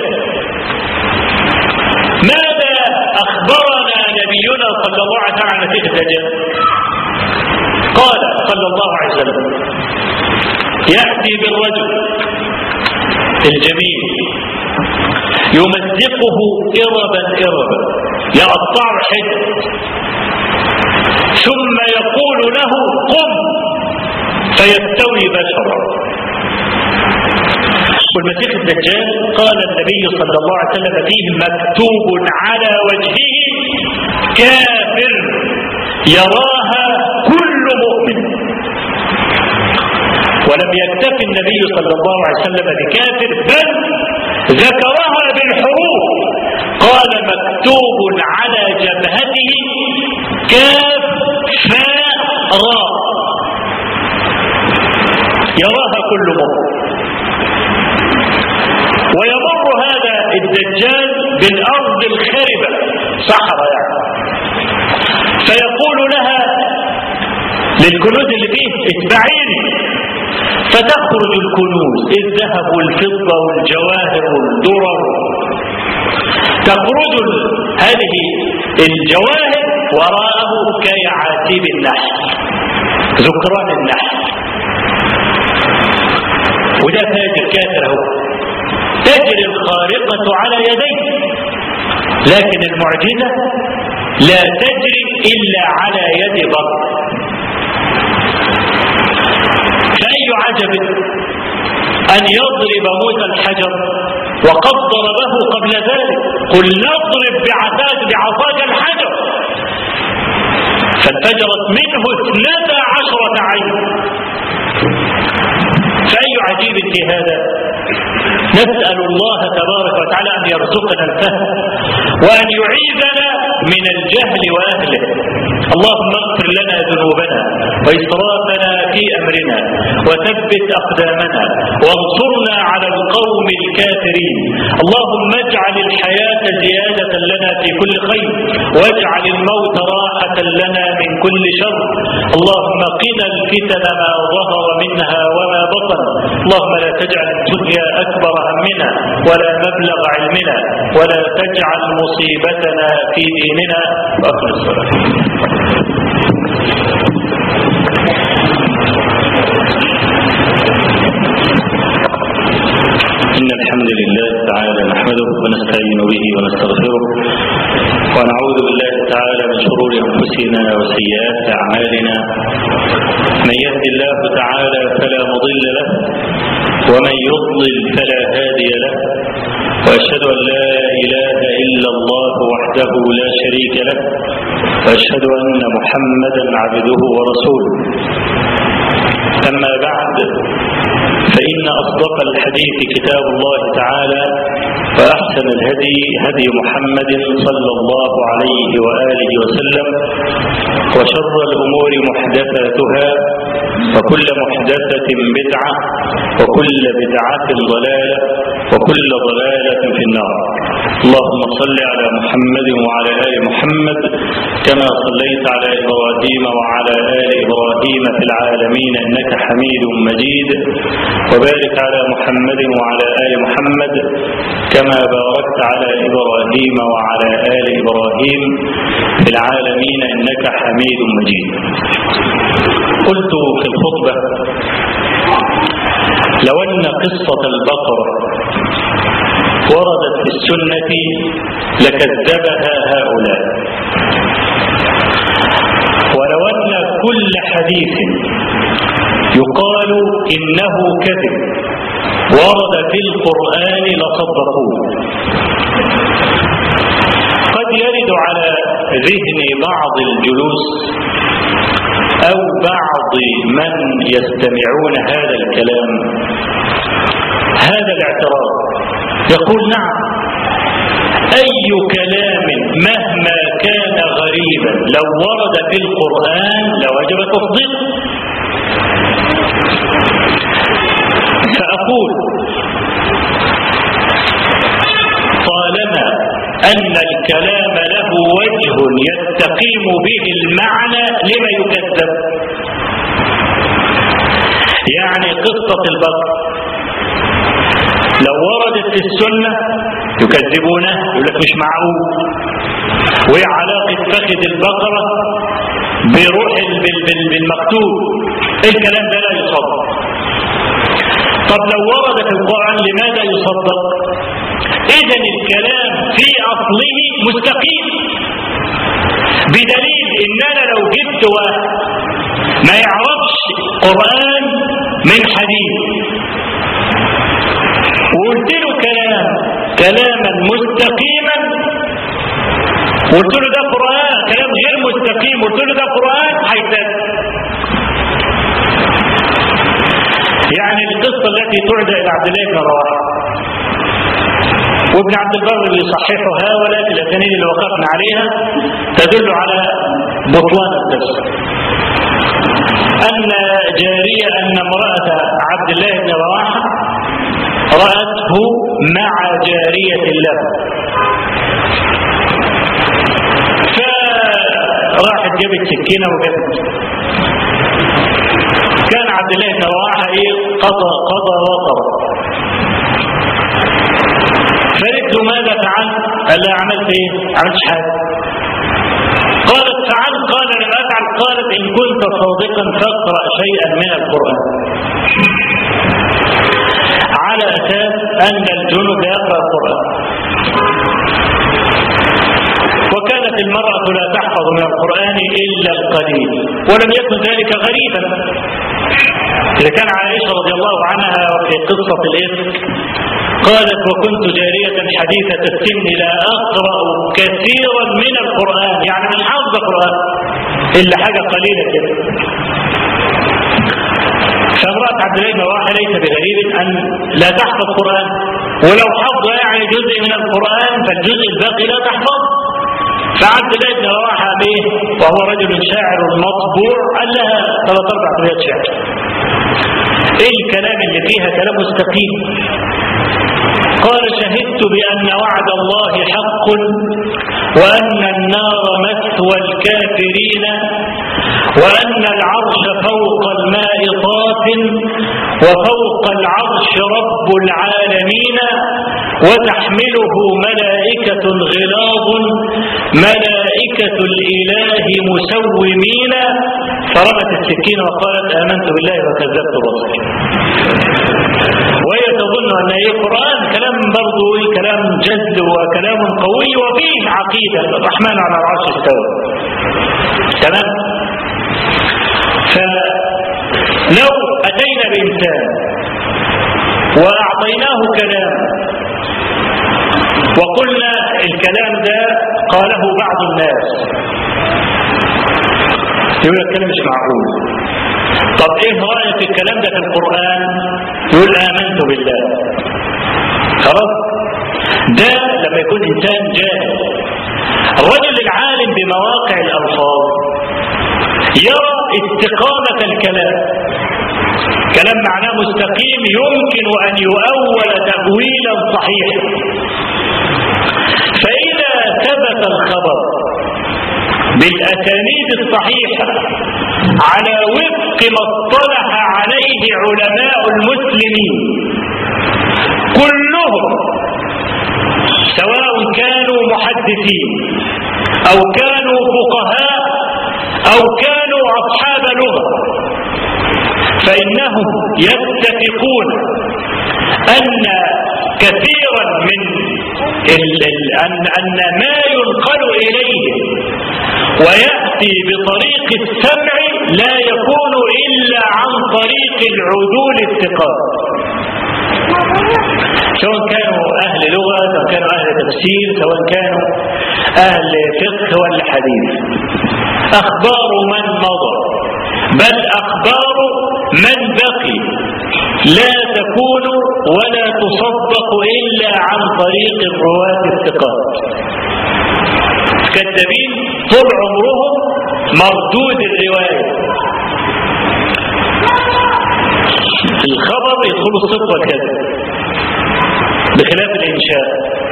ماذا أخبرنا نبينا صلى الله عليه وسلم عن المسيح الدجال قال صلى الله عليه وسلم يأتي بالرجل الجميل يمزقه إربا إربا يقطع حته ثم يقول له قم فيستوي بشرا والمسيح الدجال قال النبي صلى الله عليه وسلم فيه مكتوب على وجهه كافر يراها كل مؤمن ولم يكتف النبي صلى الله عليه وسلم بكافر بل ذكرها بالحروف قال مكتوب على جبهته كاف فاء راء يراها كل مؤمن ويمر هذا الدجال بالأرض الخربة صحراء يعني فيقول لها للكنوز اللي فيه اتبعيني فتخرج الكنوز الذهب والفضة والجواهر والدرر تخرج هذه الجواهر وراءه كيعاتب النحل ذكران النحل وده تاجر كافر اهو تجري الخارقة على يديه لكن المعجزة لا تجري إلا على يد بر فأي عجب أن يضرب موسى الحجر وقد ضربه قبل ذلك قل نضرب بعصاك بعصاك الحجر فانفجرت منه اثنتا عشرة عين فأي عجيب في هذا نسأل الله تبارك وتعالى أن يرزقنا الفهم وأن يعيذنا من الجهل وأهله اللهم اغفر لنا ذنوبنا وإسرافنا في أمرنا وثبت أقدامنا وانصرنا على القوم الكافرين اللهم اجعل الحياة زيادة لنا في كل خير واجعل الموت راحة لنا من كل شر اللهم قنا الفتن ما ظهر منها وما بطن اللهم لا تجعل الدنيا أكبر همنا ولا مبلغ علمنا ولا تجعل مصيبتنا في ديننا وأقل الصلاة إن الحمد لله تعالى نحمده ونستعين به ونستغفره ونعوذ بالله تعالى من شرور أنفسنا وسيئات أعمالنا من يهد الله تعالى فلا مضل له ومن يضلل فلا هادي له وأشهد أن لا إله إلا الله وحده لا شريك له وأشهد أن محمدا عبده ورسوله أما بعد فإن أصدق الحديث كتاب الله تعالى وأحسن الهدي هدي محمد صلى الله عليه وآله وسلم وشر الأمور محدثاتها وكل محدثة بدعة وكل بدعة ضلالة وكل ضلالة في النار اللهم صل على محمد وعلى آل محمد كما صليت على إبراهيم وعلى آل إبراهيم في العالمين إنك حميد مجيد وبارك على محمد وعلى آل محمد كما باركت على إبراهيم وعلى آل إبراهيم في العالمين إنك حميد مجيد قلت في الخطبة لو أن قصة البقرة وردت في السنة لكذبها هؤلاء ولو أن كل حديث يقال إنه كذب ورد في القرآن لصدقوه قد يرد على ذهن بعض الجلوس أو بعض من يستمعون هذا الكلام هذا الاعتراض يقول نعم أي كلام مهما لو ورد في القرآن لوجب تصديقه فأقول طالما أن الكلام له وجه يستقيم به المعنى لما يكذب يعني قصة البقر لو وردت في السنة يكذبونه يقول لك مش معقول وايه علاقة فخذ البقرة بروح بالمكتوب الكلام ده لا يصدق طب لو ورد في القرآن لماذا يصدق اذا الكلام في اصله مستقيم بدليل ان انا لو جبت واحد ما يعرفش قرآن من حديث وقلت له كلام كلاما مستقيما قلت له ده قرآن كلام غير مستقيم قلت له ده قرآن هيتذكر يعني القصة التي تعدى إلى عبد الله بن رواحه وابن عبد البر اللي يصححها ولكن الأسانيد اللي وقفنا عليها تدل على بطلان القصة أن جارية أن امرأة عبد الله بن رواحه رأته مع جارية له فراحت جابت سكينة وجابت كان عبد الله بن رواحه ايه قضى قضى وقضى فقالت له ماذا فعلت؟ قال لها عملت ايه؟ عملتش حاجه قالت فعلت قال لم افعل قالت ان كنت صادقا فاقرا شيئا من القران على اساس ان الجنود يقرا القران وكانت المرأة لا تحفظ من القرآن إلا القليل ولم يكن ذلك غريبا إذا كان عائشة رضي الله عنها في قصة الإفك قالت وكنت جارية حديثة السن لا أقرأ كثيرا من القرآن يعني من حفظ القرآن إلا حاجة قليلة كده فامرأة عبد الله بن رواحة ليس بغريب أن لا تحفظ القرآن ولو حفظ يعني جزء من القرآن فالجزء الباقي لا تحفظ فعبد الله بن رواحة به وهو رجل شاعر مطبوع قال لها ثلاث أربع أبيات شعر إيه الكلام اللي فيها كلام مستقيم قال شهدت بأن وعد الله حق وأن النار مثوى الكافرين وأن العرش فوق الماء طاف وفوق العرش رب العالمين وتحمله ملائكة غلاظ ملائكة الإله مسومين فرمت السكين وقالت آمنت بالله وكذبت رسولي وهي تظن أن هي قرآن كلام برضو كلام جد وكلام قوي وفيه عقيدة الرحمن على العرش استوى تمام فلو أتينا بإنسان وأعطيناه كلام وقلنا الكلام ده قاله بعض الناس يقول الكلام مش معقول طب ايه رأيك في الكلام ده في القرآن يقول آمنت بالله خلاص ده لما يكون إنسان جاهل الرجل العالم بمواقع الألفاظ يرى استقامة الكلام كلام معناه مستقيم يمكن أن يؤول تأويلا صحيحا فإذا ثبت الخبر بالأسانيد الصحيحة على وفق ما اصطلح عليه علماء المسلمين كلهم سواء كانوا محدثين أو كانوا فقهاء أو كانوا أصحاب لغة فإنهم يتفقون أن كثيرا من ال ال أن, أن ما ينقل إليه ويأتي بطريق السمع لا يكون إلا عن طريق العدول الثقات سواء كانوا أهل لغة سواء كانوا أهل تفسير سواء كانوا أهل فقه ولا حديث أخبار من مضى بل أخبار من بقي لا تكون ولا تصدق إلا عن طريق الرواة الثقات كذابين طول عمرهم مردود الرواية الخبر يدخل الصدق والكذب بخلاف الإنشاء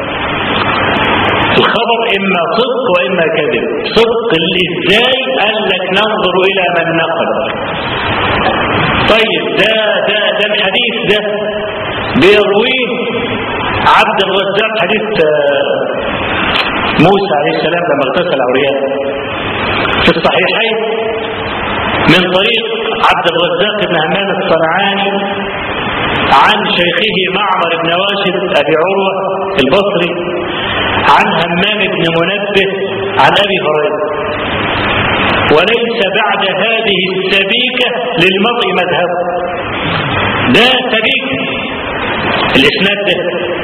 الخبر إما صدق وإما كذب صدق ازاي قال لك ننظر إلى من نقل طيب ده ده ده الحديث ده بيرويه عبد الرزاق حديث موسى عليه السلام لما اغتسل عريان في الصحيحين من طريق عبد الرزاق بن همام الصنعاني عن شيخه معمر بن راشد ابي عروه البصري عن همام بن منبه عن ابي هريره وليس بعد هذه السبيكه للمرء مذهب ده سبيكه الاسناد ده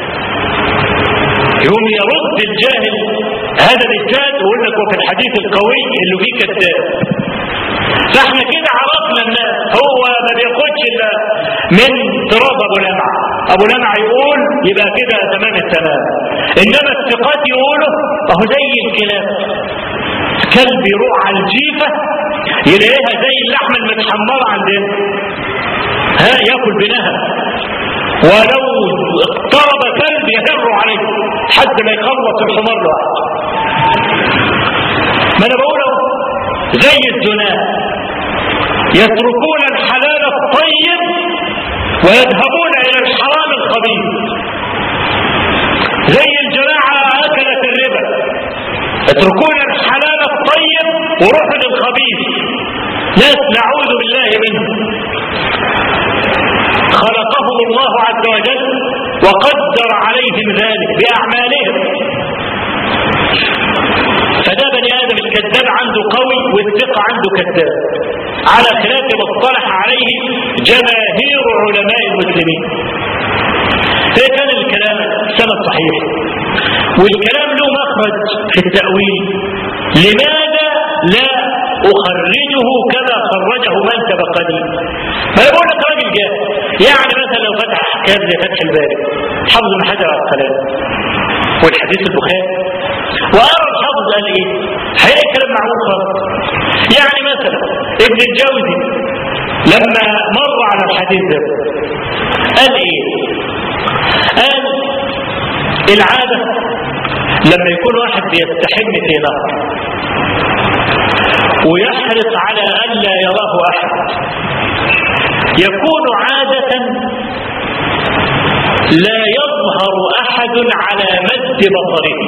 يوم يرد الجاهل هذا الاسناد ويقول لك وفي الحديث القوي اللي فيه كذاب فاحنا كده عرفنا ان هو ما بياخدش الا من تراب ابو لمع ابو لمع يقول يبقى كده تمام التمام انما الثقات يقولوا اهو زي الكلاب كلب يروح على الجيفه يلاقيها زي اللحمه المتحمره عندنا ها ياكل بنها ولو اقترب كلب يهر عليه حد ما يخلص الحمار لوحده ما انا بقوله زي الزنا يتركون الحلال الطيب ويذهبون الى الحرام الخبيث زي الجماعة اكلت الربا يتركون الحلال الطيب وروحوا للخبيث ناس نعوذ بالله منه خلقهم الله عز وجل وقدر عليهم ذلك باعمالهم فده بني ادم الكذاب عنده قوي والثقة عنده كذاب على خلاف ما اصطلح عليه جماهير علماء المسلمين ده كان الكلام سند صحيح والكلام له مخرج في التأويل لماذا لا أخرجه كما خرجه من سبقني ما بقول لك راجل جاء يعني مثلا لو فتح احكام زي فتح الباري حفظ بن حجر على السلام والحديث البخاري وأرى الحافظ قال إيه هيلاقي الكلام معقول خالص يعني مثلا ابن الجوزي لما مر على الحديث ده قال إيه قال العادة لما يكون واحد بيستحم في نهر ويحرص على ألا يراه أحد يكون عادة لا يظهر أحد على مد بصره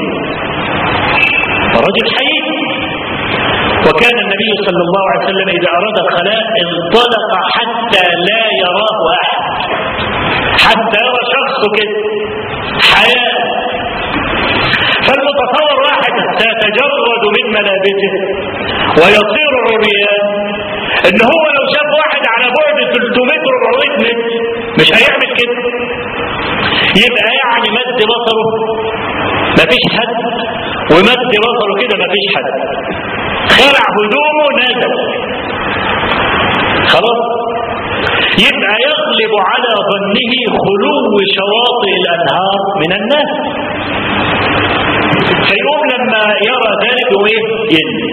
رجل حي وكان النبي صلى الله عليه وسلم إذا أراد الخلاء انطلق حتى لا يراه أحد حتى يرى شخص كده حياة فالمتصور واحد سيتجرد من ملابسه ويصير عريان ان هو لو شاف واحد على بعد 300 400 متر مش هيعمل كده يبقى يعني مد بصره مفيش حد ومد بصره كده مفيش حد خلع هدومه نزل خلاص يبقى يغلب على ظنه خلو شواطئ الانهار من الناس فيقوم لما يرى ذلك وايه ينزل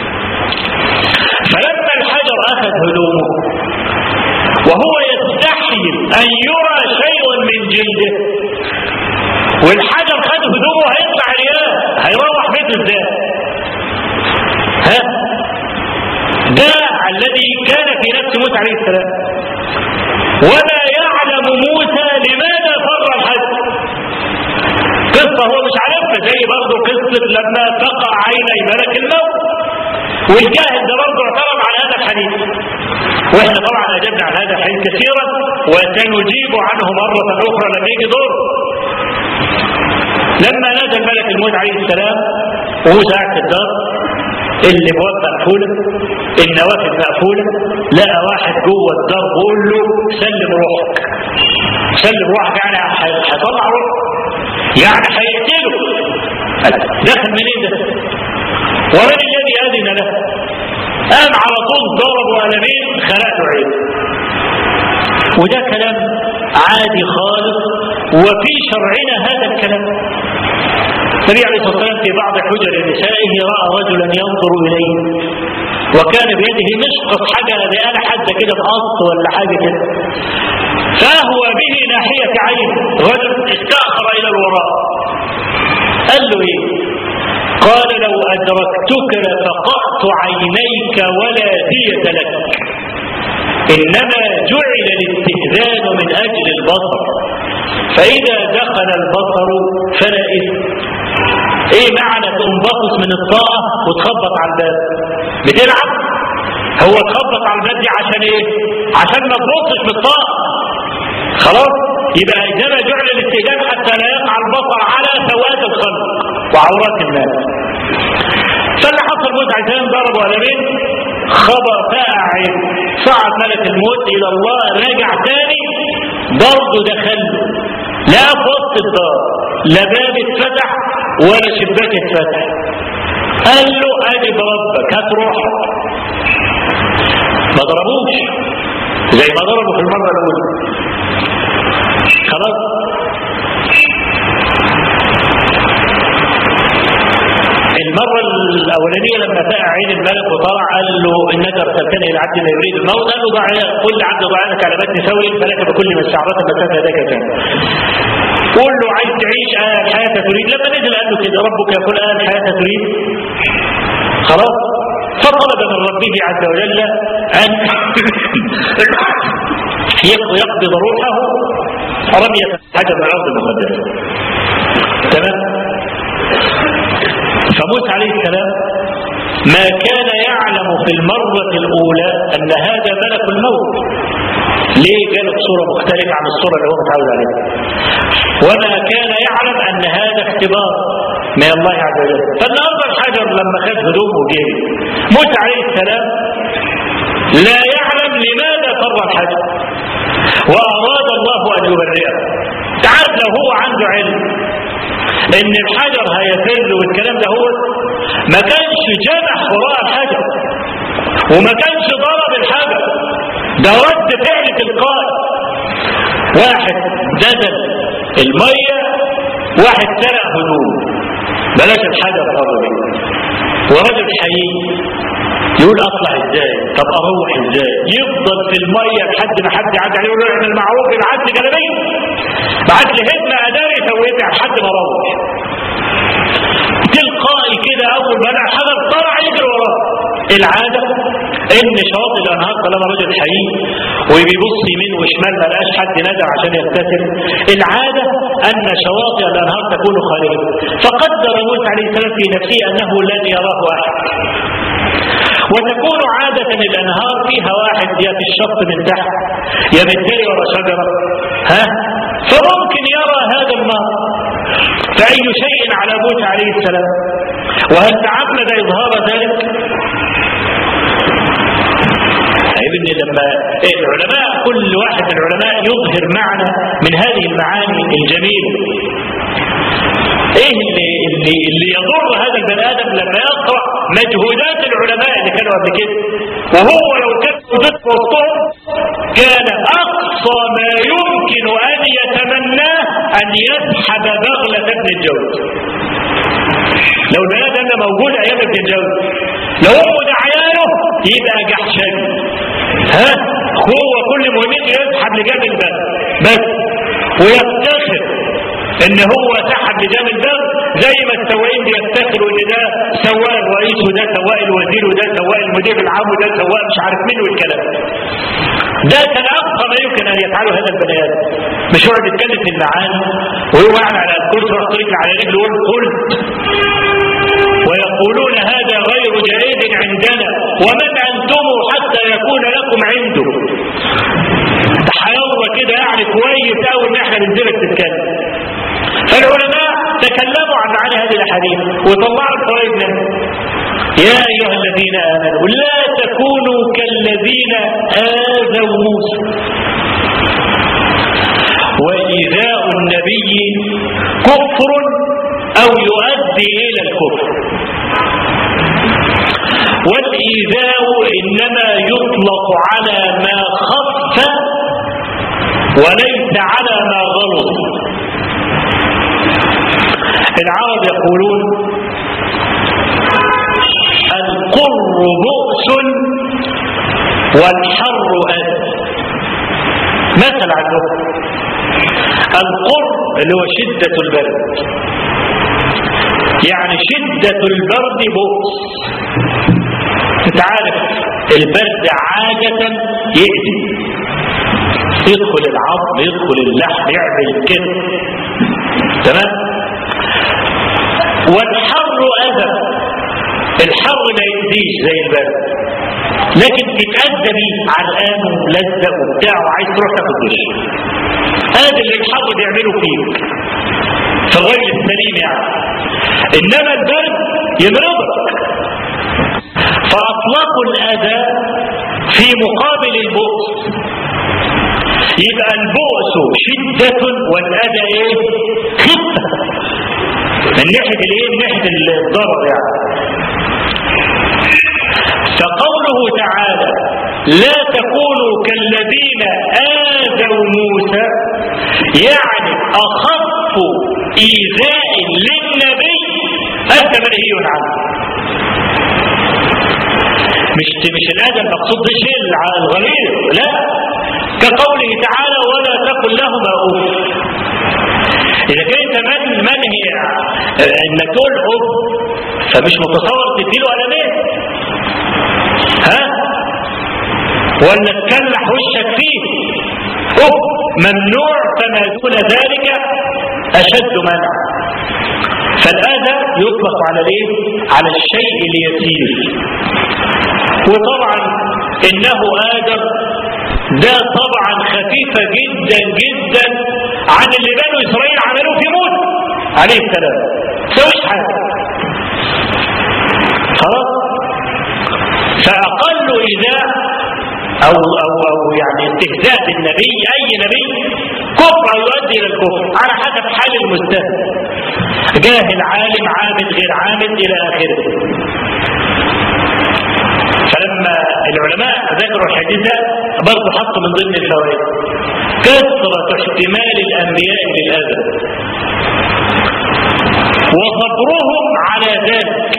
فلما الحجر اخذ هدومه وهو يستحي ان يرى شيء من جلده والحجر خد هدومه هيطلع عريان هيروح بيته ازاي ها ده الذي كان في نفس موسى عليه السلام ولا يعلم موسى لماذا فر الحجر قصة هو مش عارفها زي برضه قصة لما تقع عيني ملك الموت والجاهل ده برضه اعترض على هذا الحديث واحنا طبعا اجبنا عن هذا الحديث كثيرا وسنجيب عنه مرة اخرى لما يجي دور لما نزل ملك الموت عليه السلام وموسى قاعد في الدار اللي بواب مقفولة النوافذ مقفولة لقى واحد جوه الدار بيقول له سلم روحك سلم روحك يعني هيطلع روحك يعني هيقتله دخل منين ده ومن الذي اذن له قام على طول ضربه قلمين خلق له عين وده كلام عادي خالص وفي شرعنا هذا الكلام النبي عليه الصلاة والسلام في بعض حجر نسائه رأى رجلا ينظر إليه وكان بيده مشقط حاجة لآلة حادة كده بقص ولا حاجة كده فهو به ناحية عين رجل استأخر إلى الوراء قال له إيه قال لو أدركتك لفقأت عينيك ولا دية لك إنما جعل الاستئذان من أجل البصر فإذا دخل البصر فلا إثم إيه معنى تنبطس من الطاقة وتخبط على الباب بتلعب هو تخبط على الباب دي عشان إيه عشان ما تبصش من الطاقة خلاص يبقى إنما جعل الاستئذان حتى لا يقع البصر على سواد الخلق وعورات الناس فاللي حصل موت عشان ضربوا قلمين خبر فاقع صعد ملك الموت الى الله راجع تاني برضه دخل لا في وسط الدار لا باب اتفتح ولا شباك اتفتح قال له اجب ربك هتروح ما ضربوش زي ما ضربوا في المره الاولى خلاص المرة الأولانية لما فاق عين الملك وطلع قال له إنك أرسلتني إلى عبد لا يريد الموت قال له ضع قل لعبد ضعانك على بطن سوي فلك بكل ما استعبط مسافة ذاك كان قول له عايز تعيش آه الحياة تريد لما نزل قال له كده ربك يقول آه الحياة تريد خلاص فطلب من ربه عز وجل أن يقبض روحه رمية حجر من الأرض المقدسة تمام فموسى عليه السلام ما كان يعلم في المرة الأولى أن هذا ملك الموت ليه جاله صورة مختلفة عن الصورة اللي هو متعود عليها وما كان يعلم أن هذا اختبار من الله عز وجل فالنهارده الحجر لما خد هدومه وجري موسى عليه السلام لا يعلم لماذا فر الحجر وأراد الله أن يبرئه تعرف لو هو عنده علم ان الحجر هيفر والكلام ده هو ما كانش جنح وراء الحجر وما كانش ضرب الحجر ده رد فعل تلقائي واحد نزل المية واحد سرق هدوم بلاش الحجر قبل ورجل حقيقي يقول اطلع ازاي طب اروح ازاي يفضل في الميه لحد ما حد يعدي عليه يقول له اعمل معروف ابعت لي جلابيه بعت لي هدمه اداري سويتها لحد ما اروح تلقائي كده اول ما انا حجر طلع يجري وراه العاده ان شواطئ الانهار طالما راجل حقيقي وبيبص يمين وشمال ما لقاش حد نزل عشان يغتسل العاده ان شواطئ الانهار تكون خاليه فقدر موسى عليه السلام في نفسه انه لن يراه احد وتكون عادة الأنهار فيها واحد يا في الشط من تحت يا بالدري ورا شجرة ها فممكن يرى هذا النار فأي شيء على موسى عليه السلام وهل تعمد إظهار ذلك ابن لما العلماء كل واحد من العلماء يظهر معنى من هذه المعاني الجميلة ايه اللي, اللي, اللي يضر هذا البني ادم لما يقرا مجهودات العلماء اللي كانوا قبل كده وهو لو كان موجود في وسطهم كان اقصى ما يمكن ان يتمناه ان يسحب بغله ابن الجوز لو البني ادم ده موجود ايام ابن الجوز لو امه ده عياله يبقى جحشجي ها هو كل مهمته يسحب لجاب الباب بس ويفتخر ان هو سحب لجام الباب زي ما السواقين بيفتخروا ان ده سواق الرئيس وده سواق الوزير وده سواق المدير العام وده سواق مش عارف مين والكلام ده كان اقصى ما يمكن ان يفعله هذا البني ادم مش يقعد يتكلم في المعاني وهو قاعد على الكرسي ويحط رجل على رجل ويقول قلت ويقولون هذا غير جائز عندنا ومن انتم حتى يكون لكم عنده حيوه كده يعني كويس قوي ان احنا ننزلك تتكلم فالعلماء تكلموا عن معاني هذه الاحاديث وطلعوا الفوائد منها يا ايها الذين امنوا لا تكونوا كالذين اذوا موسى وايذاء النبي كفر او يؤدي الى الكفر والايذاء انما يطلق على ما خف وليس على ما غلط العرب يقولون والحر أذى مثل عندهم القر اللي هو شدة البرد يعني شدة البرد بؤس انت عارف البرد عادة يأذي يدخل العظم يدخل اللحم يعمل كده تمام والحر أذى الحر ما يأذيش زي البرد لكن تتأذى بيه عرقان وملزق وبتاع وعايز تروح تاخد دش هذا اللي الحر بيعمله فيك في الرجل السليم يعني انما البرد يمرضك فاطلقوا الاذى في مقابل البؤس يبقى البؤس شدة والاذى ايه خفة من ناحية الايه من ناحية الضرر يعني فقوله تعالى لا تكونوا كالذين آذوا موسى يعني أخف إيذاء للنبي أنت منهي عنه مش مش الأذى المقصود ده شيء الغليظ لا كقوله تعالى ولا تقل لهما أف إذا كنت من منهي إنك تقول أف فمش متصور تديله قلمين ها ولا تكلح وشك فيه أف ممنوع فما دون ذلك أشد منع فالآذى يطلق على الايه؟ على الشيء اليسير وطبعا إنه آدم ده طبعا خفيفة جدا جدا عن اللي بنو إسرائيل عملوه في موسى عليه السلام سويش حاجة خلاص فأقل إذا أو, أو, أو يعني استهزاء بالنبي أي نبي كفر يؤدي إلى الكفر على حسب حال المستهزئ جاهل عالم عابد غير عابد إلى آخره فلما العلماء ذكروا الحديث ده برضه حطوا من ضمن الفوائد كثرة احتمال الأنبياء للأذى وصبرهم على ذلك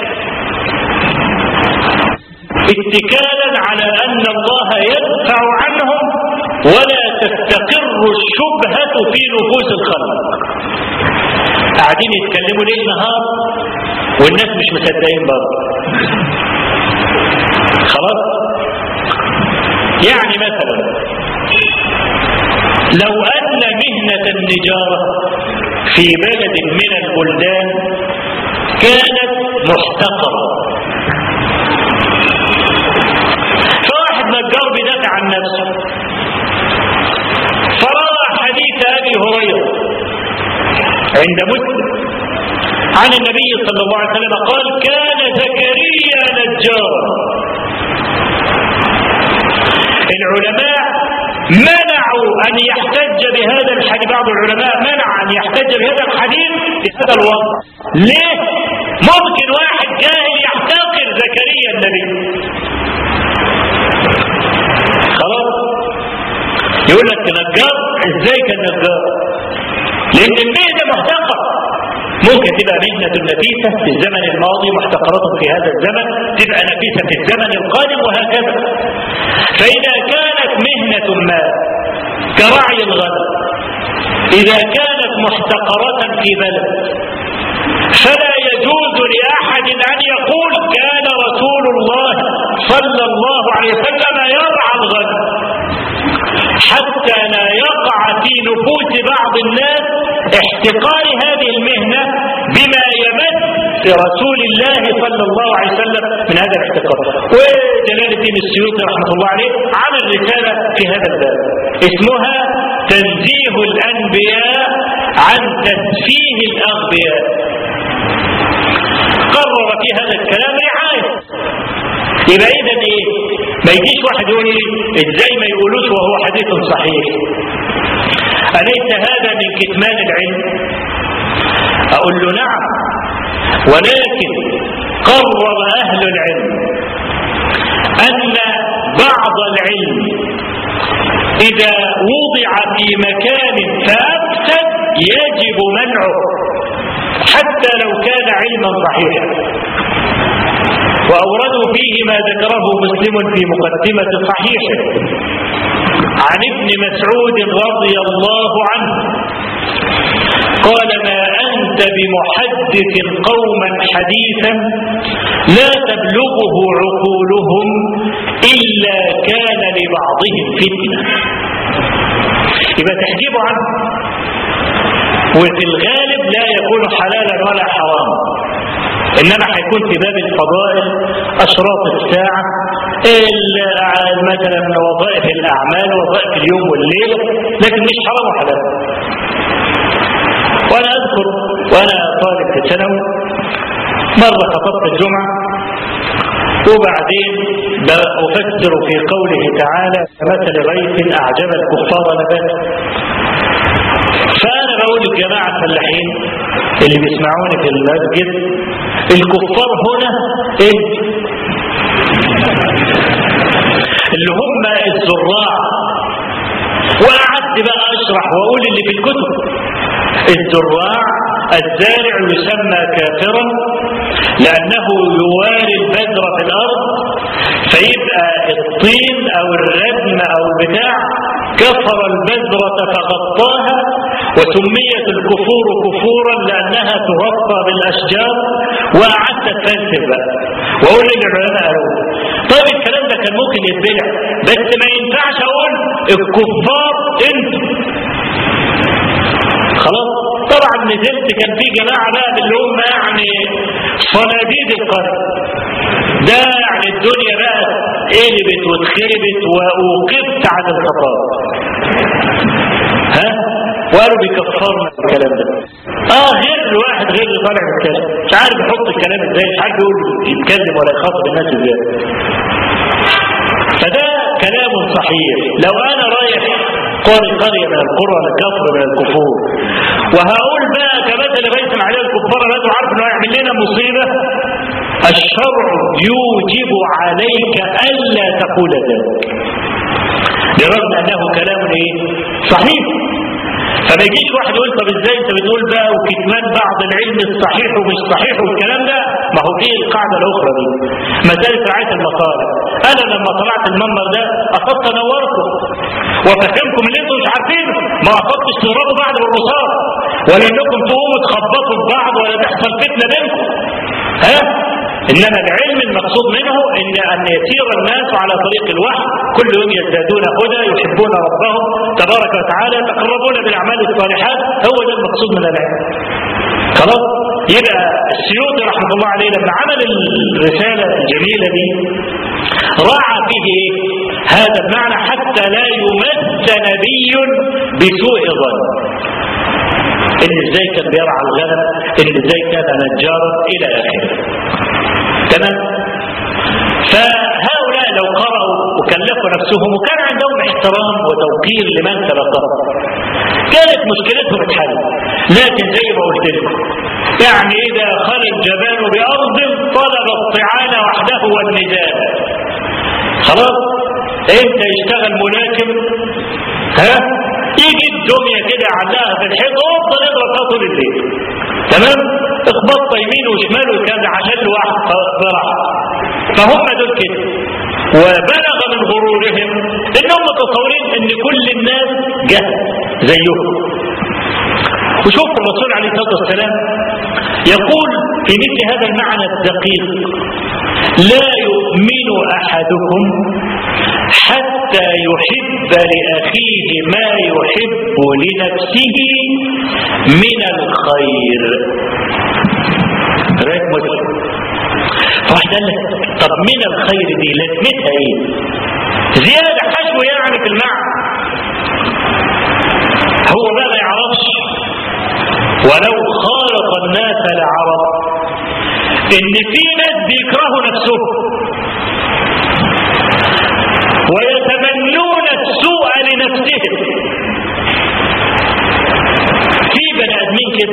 اتكالا على أن الله يدفع عنهم ولا تستقر الشبهة في نفوس الخلق قاعدين يتكلموا ليل نهار والناس مش مصدقين برضه خلاص يعني مثلا لو أن مهنة النجارة في بلد من البلدان كانت محتقرة فواحد نجار بدافع عن نفسه فروى حديث أبي هريرة عند مسلم عن النبي صلى الله عليه وسلم قال كان زكريا نجارا العلماء منعوا أن يحتج بهذا الحديث بعض العلماء منع أن يحتج بهذا الحديث بهذا الوضع ليه؟ ممكن واحد جاهل يحتقر زكريا النبي خلاص يقول لك نجار ازاي كان نجار لان المهنه محتقره ممكن تبقى مهنة نفيسة في الزمن الماضي محتقرات في هذا الزمن تبقى نفيسة في الزمن القادم وهكذا فإذا كانت مهنة ما كرعي الغنم إذا كانت محتقرة في بلد فلا يجوز لأحد أن يقول كان رسول الله صلى الله عليه وسلم يرعى الغنم حتى لا يقع في نفوس بعض الناس احتقار هذه المهنة بما يمس رسول الله صلى الله عليه وسلم من هذا الاحتقار وجلال الدين السيوطي رحمه الله عليه عمل رسالة في هذا الباب اسمها تنزيه الأنبياء عن تسفيه الأغبياء قرر في هذا الكلام رعاية يبقى إذا إيه ما يجيش واحد يقول لي ازاي ما يقولوش وهو حديث صحيح أليس هذا من كتمان العلم أقول له نعم ولكن قرر أهل العلم أن بعض العلم إذا وضع في مكان فأفسد يجب منعه حتى لو كان علما صحيحا وأوردوا فيه ما ذكره مسلم في مقدمة صحيحه عن ابن مسعود رضي الله عنه قال ما أنت بمحدث قوما حديثا لا تبلغه عقولهم إلا كان لبعضهم فتنة يبقى تحجيبه عنه وفي الغالب لا يكون حلالا ولا حراما انما هيكون في باب الفضائل اشراط الساعه مثلا وظائف الاعمال وظائف اليوم والليله لكن مش حرام وحلال وانا اذكر وانا طالب في ثانوي مره خطبت الجمعه وبعدين افسر في قوله تعالى كمثل غيث اعجب الكفار نباته فانا بقول للجماعه الفلاحين اللي بيسمعوني في المسجد الكفار هنا ايه اللي هم الزراع وقعدت بقى اشرح واقول اللي في الكتب الزراع الزارع يسمى كافرا لانه يواري البذر في الارض فيبقى الطين او الردم او البتاع كفر البذرة فغطاها وسميت الكفور كفورا لانها تغطى بالاشجار وقعدت اتفلسف بقى واقول للعلماء قالوا طيب الكلام ده كان ممكن يتبلع بس ما ينفعش اقول الكفار انتوا خلاص طبعا نزلت كان في جماعه بقى اللي هم يعني صناديد القرن ده يعني الدنيا بقى قلبت واتخربت واوقفت عن الخطاب ها وقالوا بيكفرنا الكلام ده اه غير الواحد غير اللي طالع يتكلم مش عارف يحط الكلام ازاي مش عارف يقول يتكلم ولا يخاطب الناس ازاي فده كلام صحيح لو انا رايح قرية قرية من القرى الكفر من الكفور وهقول بقى كمثل بيت عليه الكفار لا عارف انه هيعمل لنا مصيبة الشرع يوجب عليك الا تقول ذلك برغم انه كلام ايه صحيح فما يجيش واحد يقول طب ازاي انت بتقول بقى وكتمان بعض العلم الصحيح ومش صحيح والكلام ده ما هو ايه القاعده الاخرى دي مساله رعايه المصالح انا لما طلعت المنبر ده اخذت نوركم وفهمكم اللي انتم مش عارفينه ما اخذتش تضربوا بعض بالرصاص ولا انكم تقوموا تخبطوا في بعض ولا تحصل فتنه بينكم ها انما العلم المقصود منه ان ان يسير الناس على طريق الوحي كل يوم يزدادون هدى يحبون ربهم تبارك وتعالى يتقربون بالاعمال الصالحات هو ده المقصود من العلم خلاص يبقى السيوطي رحمه الله عليه لما عمل الرساله الجميله دي راعى فيه ايه هذا المعنى حتى لا يمس نبي بسوء ظن ان ازاي كان بيرعى الغنم ان ازاي كان نجارا الى اخره تمام فهؤلاء لو قرأوا وكلفوا نفسهم وكان عندهم احترام وتوقير لمن سبقهم كانت مشكلتهم اتحل لكن زي ما قلت لكم يعني اذا خل الجبان بارض طلب الطعان وحده والنداء خلاص انت يشتغل ملاكم ها يجي الدنيا كده علقها في الحيط وافضل اضرب فيها طول الليل تمام اخبطت يمين وشمال وكان عشان لوحد براحه فهم دول كده وبلغ من غرورهم انهم متصورين ان كل الناس جهل زيهم وشوف الرسول عليه الصلاه والسلام يقول في مثل هذا المعنى الدقيق لا يؤمن احدكم حتى يحب لاخيه ما يحب لنفسه من الخير روايه مسلم فواحد قال لك طب من الخير دي لازمتها ايه زياده حشو يعني في المعنى هو بقى ما يعرفش ولو خالط الناس لعرف ان في ناس بيكرهوا نفسهم ويتمنون السوء لنفسهم في بني ادمين كده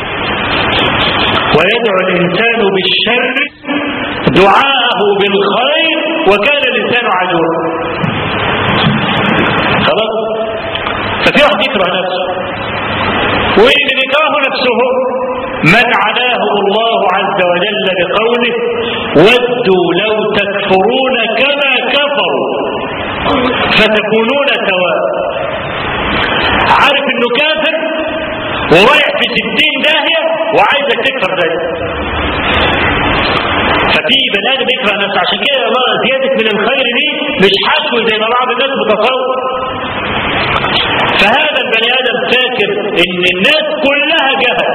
ويدعو الانسان بالشر دعاءه بالخير وكان الانسان عجولا خلاص ففي واحد يكره نفسه واللي بيكره نفسه من عناه الله عز وجل بقوله ودوا لو تكفرون كما كفروا فتكونون سواء عارف انه كافر ورايح في ستين داهية وعايزك تكفر زيه ففي بني ادم يكره نفسه عشان كده الله زيادة من الخير دي مش حشو زي ما بعض الناس بتصور فهذا البني ادم فاكر ان الناس كلها جهل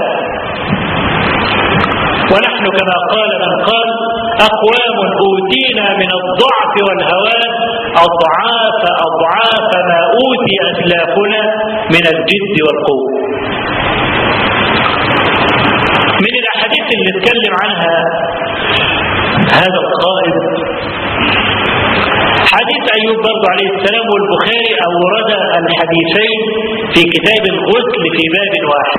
ونحن كما قال من قال أقوام أوتينا من الضعف والهوان أضعاف أضعاف ما أوتي أسلافنا من الجد والقوة من الأحاديث اللي اتكلم عنها هذا القائد حديث أيوب برضه عليه السلام والبخاري أورد الحديثين في كتاب الغسل في باب واحد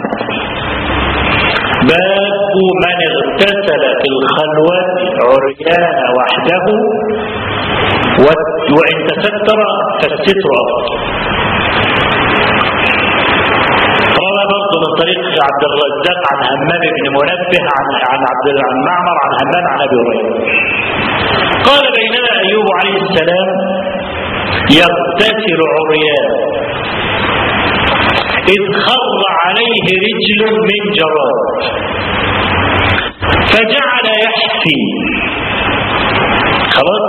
باب من اغتسل في الخلوة عريان وحده وإن تستر فالستر أفضل روى برضه من طريق عبد الرزاق عن همام بن منبه عن عن عبد عن معمر عن همام عن ابي هريره قال بينما ايوب عليه السلام يغتسل عريان إذ خر عليه رجل من جراد فجعل يحفي خلاص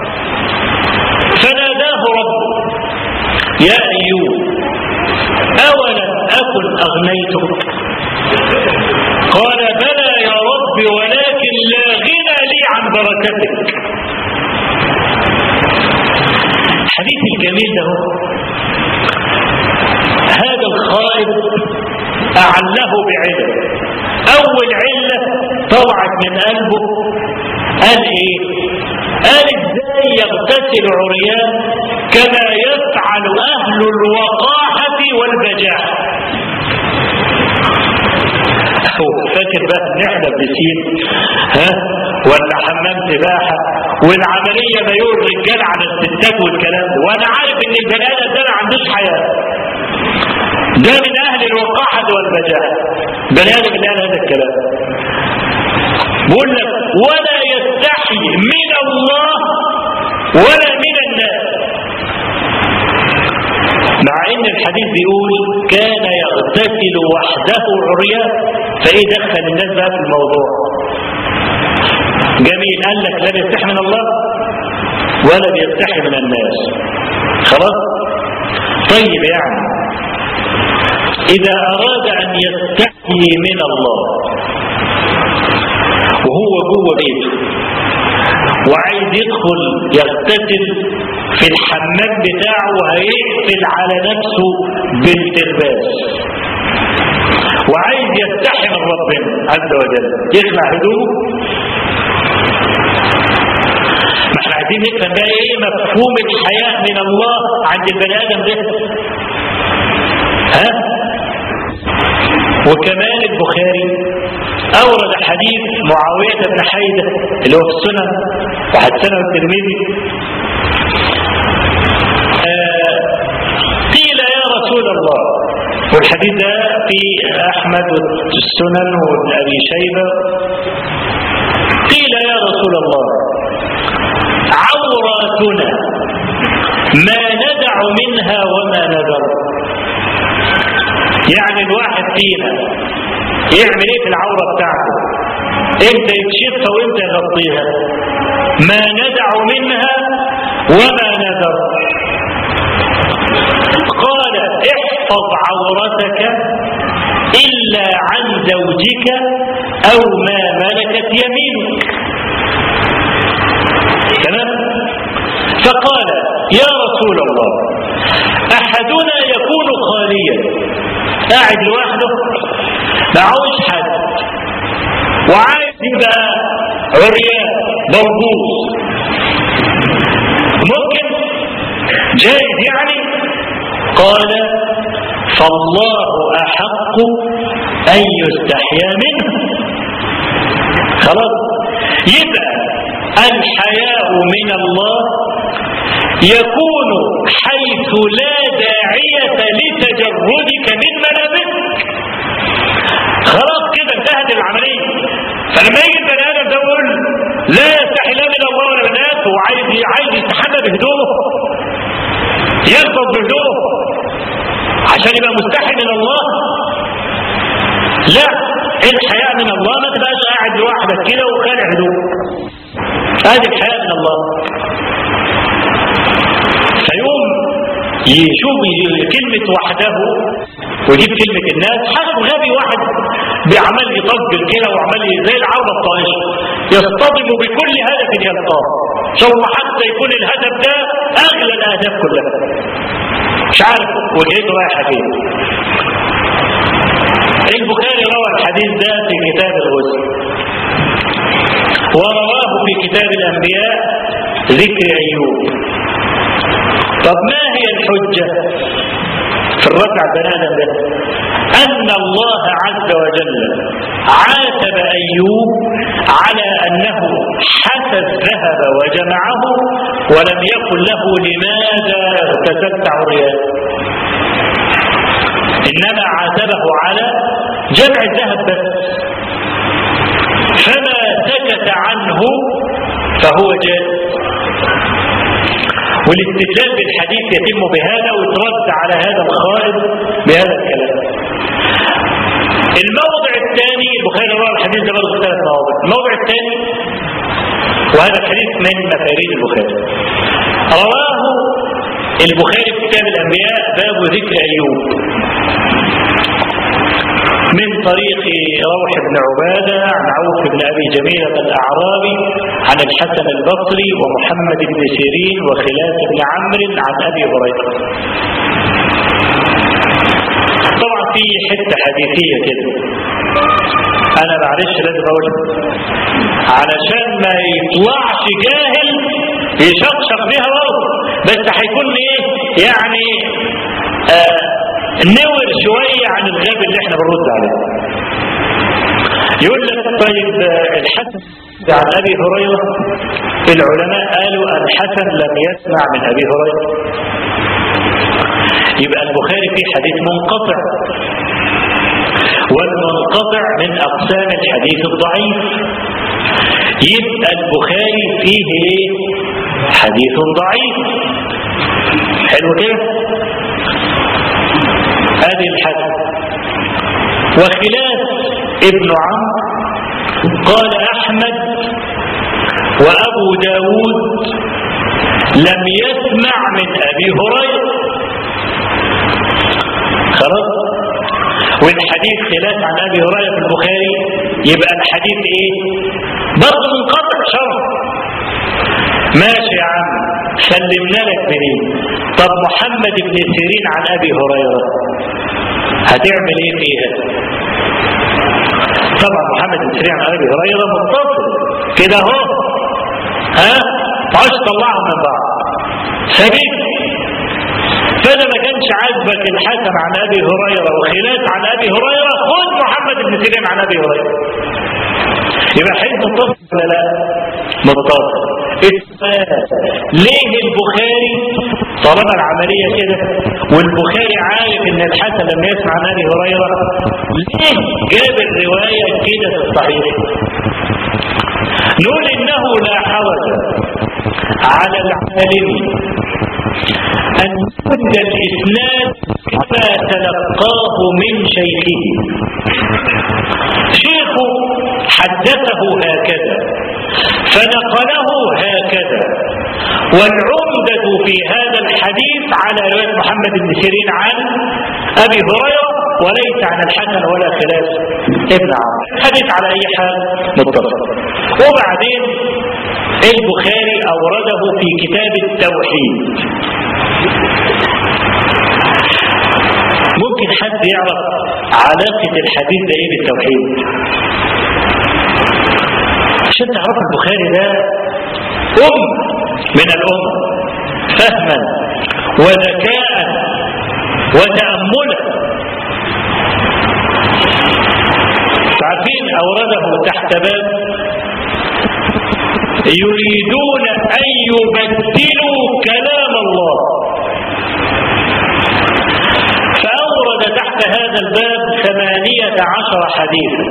فناداه ربه يا أيوب أولم أكن أغنيتك قال بلى يا رب ولكن لا غنى لي عن بركتك حديث الجميل ده هذا الخائف أعله بعلم أول علة طلعت من قلبه قال إيه قال إزاي يغتسل عريان كما يفعل أهل الوقاحة والبجاحة فاكر بقى ان احنا بنسين ها ولا حمام سباحه والعمليه ميول رجال على الستات والكلام ده وانا عارف ان البني ادم ده ما عندوش حياه ده من اهل الوقاحه والبجاحه بني ادم اللي قال هذا الكلام بقول لك ولا يستحي من الله ولا من الناس مع ان الحديث بيقول كان يغتسل وحده عريان فايه دخل الناس بقى في الموضوع جميل قال لك لا بيستحي من الله ولا بيستحي من الناس خلاص طيب يعني اذا اراد ان يستحي من الله وهو جوه بيته وعايز يدخل يغتسل في الحمام بتاعه وهيقفل على نفسه بالترباس وعايز يستحي من ربنا عز وجل يخلع هدومه ما احنا عايزين نفهم بقى ايه مفهوم الحياء من الله عند البني ادم ده ها وكمان البخاري اورد حديث معاويه بن حيده اللي هو في السنن وحسنه الترمذي آه قيل يا رسول الله والحديث ده في احمد والسنن وابي شيبه قيل يا رسول الله عوراتنا ما ندع منها وما نذر يعني الواحد فينا يعمل ايه في العورة بتاعته امتى يكشفها وامتى يغطيها ما ندع منها وما نذر قال احفظ عورتك إلا عن زوجك أو ما ملكت يمينك تمام فقال يا رسول الله أحدنا يكون خاليا قاعد لوحده معهوش حد وعايز يبقى عريان موجود ممكن جائز يعني قال فالله أحق أن يستحيا منه خلاص يبقى الحياء من الله يكون حيث لا داعية لتجردك من ملابسك خلاص كده انتهت العملية فلما يجي البني ادم ده يقول لا عشان يبقى مستحي من الله لا الحياء من الله ما تبقاش قاعد لوحدك كده وخالع هدوء هذه الحياء من الله فيوم يشوف كلمة وحده ويجيب كلمة الناس حسب غبي واحد بعمل يطبل كده وعمل زي العربة الطائشة يصطدم بكل هدف يلقاه ثم حتى يكون الهدف ده أغلى الأهداف كلها مش عارف وجهته رايحة فين البخاري روى الحديث ده في كتاب الغسل ورواه في كتاب الأنبياء ذكر أيوب طب ما هي الحجة في الركع بنادم ده أن الله عز وجل عاتب أيوب على أنه حتى الذهب وجمعه ولم يكن له لماذا اغتسلت عريان إنما عاتبه على جمع الذهب بس فما سكت عنه فهو جائز والاستدلال بالحديث يتم بهذا ويترد على هذا الخارج بهذا الكلام الموضع الثاني البخاري روى الحديث ده برضه ثلاث مواضع الموضع الثاني وهذا الحديث من مفاريد البخاري رواه البخاري في كتاب الانبياء باب ذكر ايوب من طريق روح بن عبادة عن عوف بن أبي جميلة الأعرابي عن الحسن البصري ومحمد بن سيرين وخلاف بن عمرو عن أبي هريرة طبعا في حتة حديثية كده أنا معلش لازم أقول علشان ما يطلعش جاهل يشقشق بيها برضه بس هيكون إيه يعني آه نور شوية عن الغاب اللي احنا بنرد عليه يقول لك طيب الحسن عن ابي هريره العلماء قالوا الحسن لم يسمع من ابي هريره يبقى البخاري فيه حديث منقطع والمنقطع من اقسام الحديث الضعيف يبقى البخاري فيه ايه حديث ضعيف حلو كده هذه الحدث وخلاف ابن عمرو قال أحمد وأبو داود لم يسمع من أبي هريرة خلاص والحديث خلاف عن أبي هريرة في البخاري يبقى الحديث إيه برضه منقطع شرط ماشي يا عم سلمنا لك منين طب محمد بن سيرين عن أبي هريرة هتعمل ايه فيها طبعا محمد بن سيرين عن ابي هريره متصل كده اهو ها عايز تطلعهم من بعض سبيل فاذا ما كانش عاجبك الحسن عن ابي هريره وخلاف عن ابي هريره خذ محمد بن سيرين عن ابي هريره يبقى حديث متصل ولا لا متصل ليه البخاري طالما العملية كده والبخاري عارف ان الحسن لم يسمع عن ابي هريرة ليه جاب الرواية كده في الصحيح نقول انه لا حرج على العالم ان يكون الاسناد كما تلقاه من شيخه شيخه حدثه هكذا فنقله هكذا والعمدة في هذا الحديث على رواية محمد بن سيرين عن أبي هريرة وليس عن الحسن ولا خلاف ابن عمرو حديث على أي حال متصل وبعدين البخاري أورده في كتاب التوحيد ممكن حد يعرف علاقة الحديث ده ايه بالتوحيد عشان تعرف البخاري ده أم من الأم فهما وذكاء وتأملا عارفين أورده تحت باب يريدون أن يبدلوا كلام الله فأورد تحت هذا الباب ثمانية عشر حديثا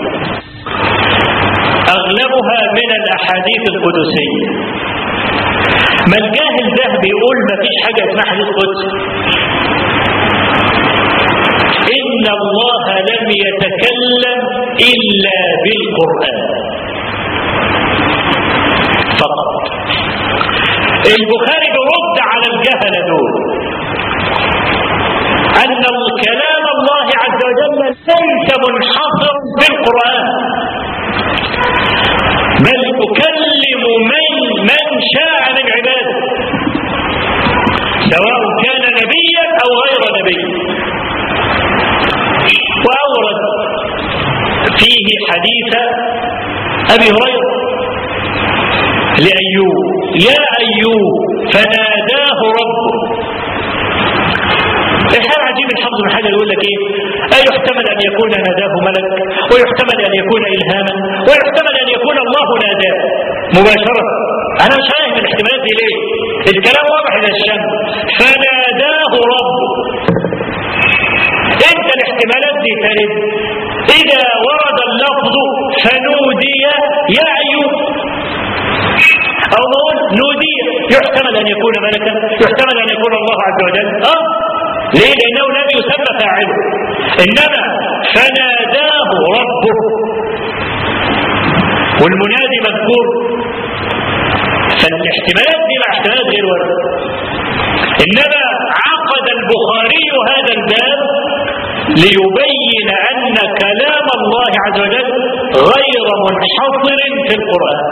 أغلبها من الأحاديث القدسية ما الجاهل ده بيقول ما فيش حاجة اسمها حديث قدسي إن الله لم يتكلم إلا بالقرآن فقط البخاري برد على الجهل دول أن كلام الله عز وجل ليس منحصر بالقرآن بل أكلم من من شاء من عباده سواء كان نبيا أو غير نبي وأورد فيه حديث أبي هريرة لأيوب يا أيوب فناداه ربه إحيانا عجيب الحفظ من حاجة يقول لك إيه أي يحتمل أن يكون ناداه ملك ويحتمل أن يكون إلهاما ويحتمل أن يكون الله ناداه مباشرة أنا مش فاهم الاحتمالات دي ليه الكلام واضح إلى الشمس فناداه ربه انت الاحتمالات دي ترد اذا ورد اللفظ فنودي يا ايوب او نقول نودي يحتمل ان يكون ملكا يحتمل ان يكون الله عز وجل اه ليه لانه لم يسمى فاعله انما فناداه ربه والمنادي مذكور فالاحتمالات دي مع احتمالات غير وارده انما عقد البخاري هذا الباب ليبين أن كلام الله عز وجل غير منحصر في القرآن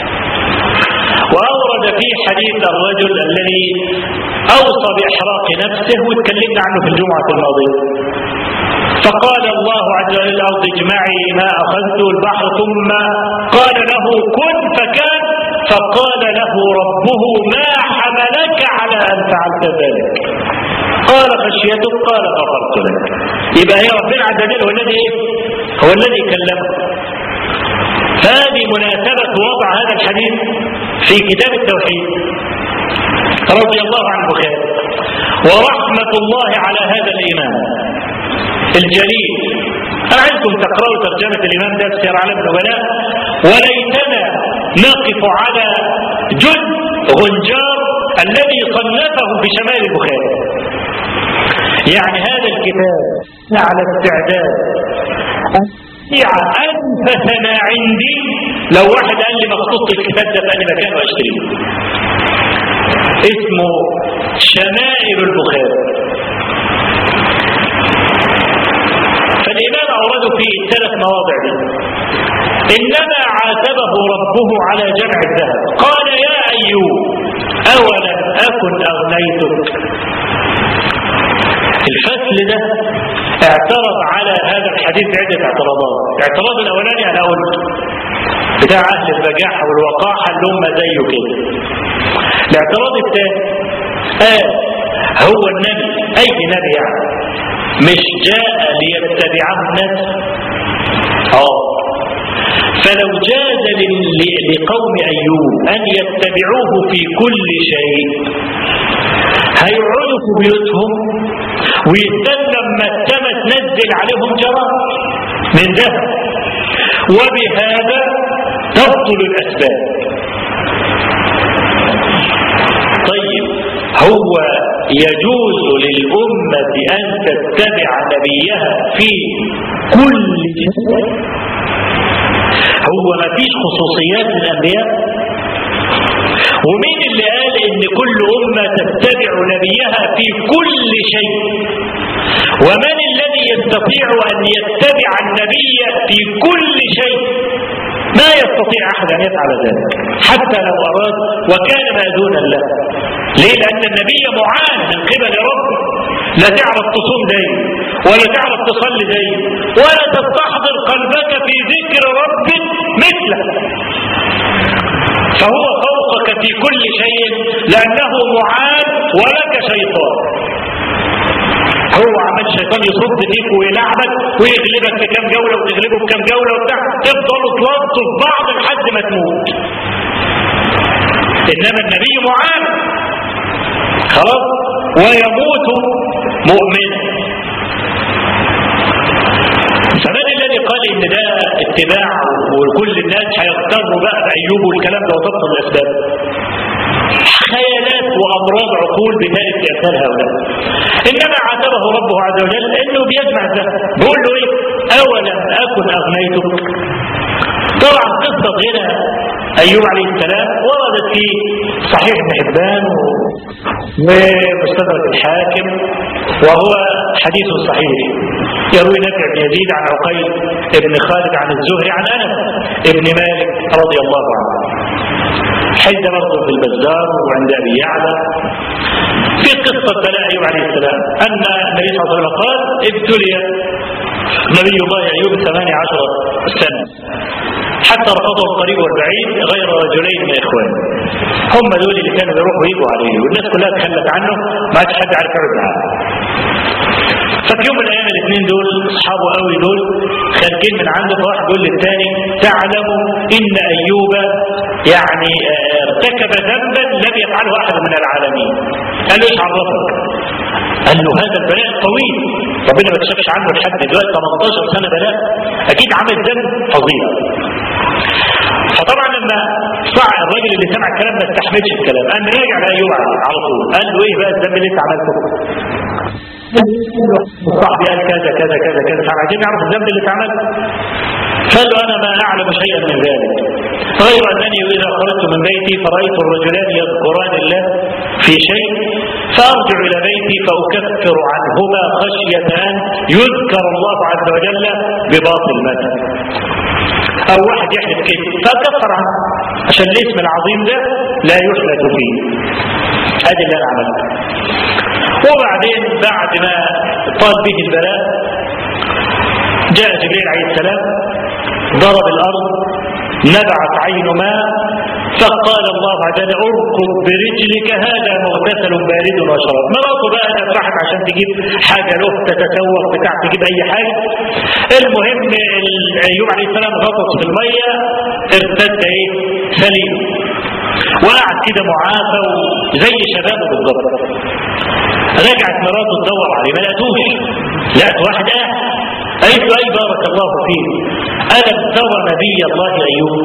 وأورد فيه حديث الرجل الذي أوصى بإحراق نفسه وتكلمنا عنه في الجمعة الماضية فقال الله عز وجل الأرض اجمعي ما أخذت البحر ثم قال له كن فكان فقال له ربه ما حملك على أن فعلت ذلك قال خشيتك قال غفرت لك يبقى هي ربنا عز وجل هو الذي ايه؟ هو الذي كلمه هذه مناسبة وضع هذا الحديث في كتاب التوحيد رضي الله عن البخاري ورحمة الله على هذا الإمام الجليل أنا عايزكم تقرأوا ترجمة الإمام ده في سير علم النبلاء وليتنا نقف على جزء غنجار الذي صنفه في شمال البخاري يعني هذا الكتاب على استعداد أستطيع ألف سنة عندي لو واحد قال لي مخطوط الكتاب ده في أي مكان وأشتريه اسمه شمائل البخاري فالإمام أورده في ثلاث مواضع دي إنما عاتبه ربه على جمع الذهب قال يا أيوب أولم أكن أغنيتك الفصل ده اعترض على هذا الحديث عدة اعتراضات الاعتراض الأولاني أنا قلت بتاع أهل البجاحة والوقاحة اللي هم زيه كده الاعتراض الثاني آه هو النبي أي نبي يعني مش جاء ليتبعه الناس اه فلو جاز لقوم أيوب أن يتبعوه في كل شيء هيقعدوا في بيوتهم ويستنى لما السماء تنزل عليهم جرى من ذهب وبهذا تبطل الأسباب طيب هو يجوز للأمة أن تتبع نبيها في كل شيء هو ما فيش خصوصيات للأنبياء ومين اللي قال ان كل أمة تتبع نبيها في كل شيء ومن الذي يستطيع أن يتبع النبي في كل شيء ما يستطيع أحد أن يفعل ذلك حتى لو أراد وكان مأذونا له ليه لأن النبي معان من قبل ربه لا تعرف تصوم زي ولا تعرف تصلي زي ولا تستحضر قلبك في ذكر ربك مثله فهو فوقك في كل شيء لأنه معان ولك شيطان هو عمل شيطان يصد فيك ويلعبك ويغلبك في كام جولة وتغلبه في كام جولة وبتاع تفضلوا تلطوا في بعض لحد ما تموت إنما النبي معان خلاص ويموت مؤمنا فمن الذي قال ان ده اتباع وكل الناس هيغتروا بقى بايوب والكلام ده وتبطل الاسباب خيالات وامراض عقول بذلك امثال هؤلاء انما عاتبه ربه عز وجل انه بيجمع الذهب بيقول له ايه اولا اكن اغنيتك طبعا قصه غنى ايوب عليه السلام وردت في صحيح ابن حبان ومستدرك الحاكم وهو حديث صحيح يروي نافع بن يزيد عن عقيل بن خالد عن الزهري عن انس بن مالك رضي الله عنه حج برضه في البزار وعند ابي يعلى في قصه بلاء ايوب عليه السلام ان النبي صلى الله عليه وسلم قال ابتلي نبي الله ايوب 18 سنه حتى رفضه القريب والبعيد غير رجلين من اخوانه هم دول اللي كانوا بيروحوا يجوا عليه والناس كلها تخلت عنه ما عادش حد عارف يرد عنه ففي يوم من الايام الاثنين دول اصحابه قوي دول خارجين من عنده فواحد بيقول للثاني تعلم ان ايوب يعني ارتكب ذنبا لم يفعله احد من العالمين قال له ايش عرفك؟ قال له هذا البلاء طويل ربنا ما كشفش عنه لحد دلوقتي 18 سنه بلاء اكيد عمل ذنب فظيع فطبعا لما صع الراجل اللي سمع الكلام ما استحملش الكلام قام راجع لايوب على طول قال له ايه بقى الذنب اللي انت عملته؟ صاحبي قال كذا كذا كذا كذا فعايزين نعرف الذنب اللي اتعمل قال له انا ما اعلم شيئا من ذلك غير انني اذا خرجت من بيتي فرايت الرجلان يذكران الله في شيء فارجع الى بيتي فاكفر عنهما خشيه ان يذكر الله عز وجل بباطل مثل او واحد يحلف كده فكفر عنه عشان الاسم العظيم ده لا يحلف فيه ادي اللي انا عملته وبعدين بعد ما طال به البلاء جاء جبريل عليه السلام ضرب الارض نبعت عين ماء فقال الله عز وجل اركض برجلك هذا مغتسل بارد وشراب مراته بقى راحت عشان تجيب حاجه له تتسوق بتاع تجيب اي حاجه المهم ايوب عليه السلام غطس في الميه ارتد ايه سليم وقعد كده معافى زي شبابه بالظبط رجعت مراته تدور عليه ما لقتوش لقت واحد قاعد قالت له اي بارك الله فيك الم ترى نبي الله ايوب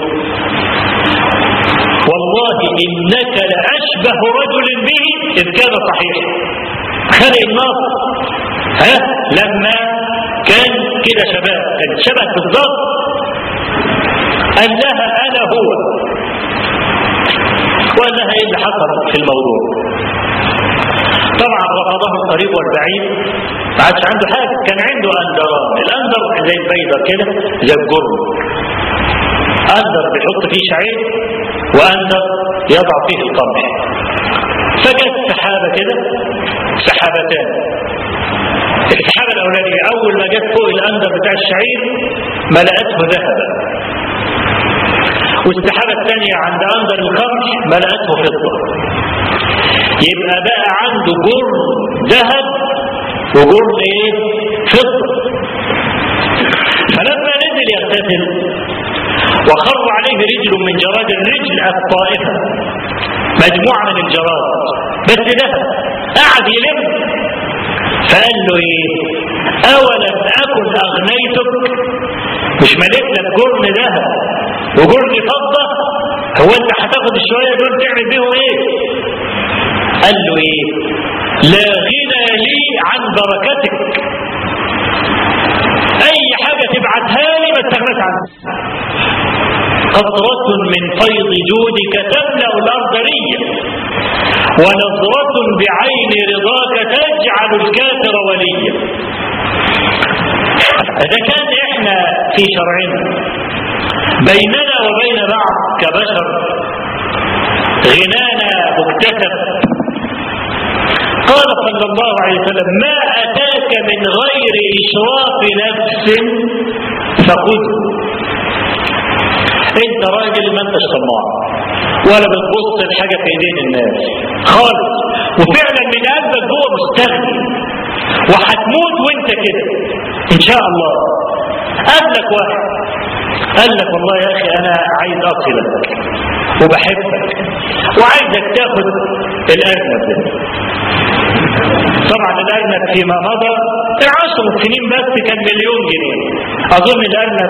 والله انك لاشبه رجل به اذ كان صحيح خلق النار ها لما كان كده شباب كان شبه بالظبط قال لها انا هو وقال لها ايه اللي حصل في الموضوع طبعا رفضه القريب والبعيد ما عادش عنده حاجه كان عنده اندران الاندر زي البيضه كده زي الجرم اندر بيحط فيه شعير واندر يضع فيه القمح فجت سحابه كده سحابتان السحابه الاولانيه اول ما جت فوق الاندر بتاع الشعير ملأته ذهبا والسحابه الثانيه عند اندر القمح ملأته فضه يبقى بقى عنده جرم ذهب وجرم ايه فضه فلما نزل يغتسل وخر عليه رجل من جراد الرجل الطائفه مجموعه من الجراد بس ذهب قعد يلم فقال له ايه اولم اكن اغنيتك مش ملك لك جرم ذهب وجرم فضه هو انت هتاخد الشويه دول تعمل بيهم ايه قال له ايه لا غنى لي عن بركتك اي حاجة تبعتها لي ما استغناش عنها قطرة من فيض جودك تملأ الارض ريا ونظرة بعين رضاك تجعل الكافر وليا اذا كان احنا في شرعنا بيننا وبين بعض كبشر غنانا مكتسب قال صلى الله عليه وسلم ما أتاك من غير إشراف نفس فخذه انت راجل ما انتش طماع ولا بتبص لحاجه في ايدين الناس خالص وفعلا من قلبك جوه مستغني وهتموت وانت كده ان شاء الله قابلك واحد قال لك والله يا اخي انا عايز اصلك وبحبك وعايزك تاخد الارنب ده طبعا الارنب فيما مضى في عشر سنين بس كان مليون جنيه اظن الارنب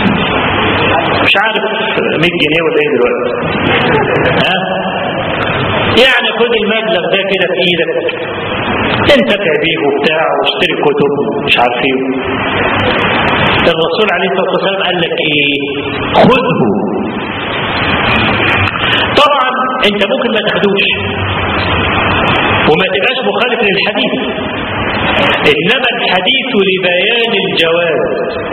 مش عارف 100 جنيه ولا ايه دلوقتي ها يعني خد المبلغ ده كده في ايدك انتفع بيه وبتاع واشتري كتب مش عارف ايه الرسول عليه الصلاه والسلام قال لك ايه خذه طبعا انت ممكن ما تاخدوش وما تبقاش مخالف للحديث انما الحديث لبيان الجواز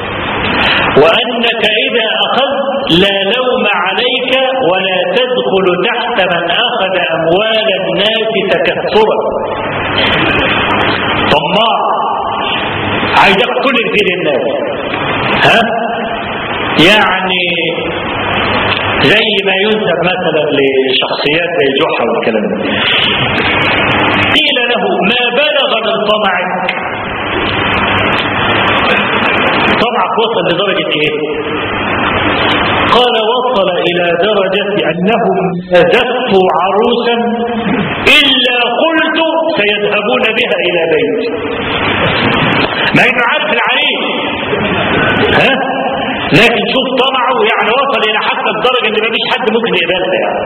وانك اذا اخذت لا لوم عليك ولا تدخل تحت من اخذ اموال الناس تكثرا طماع عايز كل كتير الناس ها يعني زي ما ينسب مثلا لشخصيات زي جحا والكلام ده قيل له ما بلغ من طمعك طمعك وصل لدرجة ايه قال وصل الى درجة انهم زفوا عروسا الا قلت سيذهبون بها الى بيت ما انه عارف العريس ها لكن شوف طمعه يعني وصل الى حتى الدرجة ان مفيش حد ممكن يقبلها يعني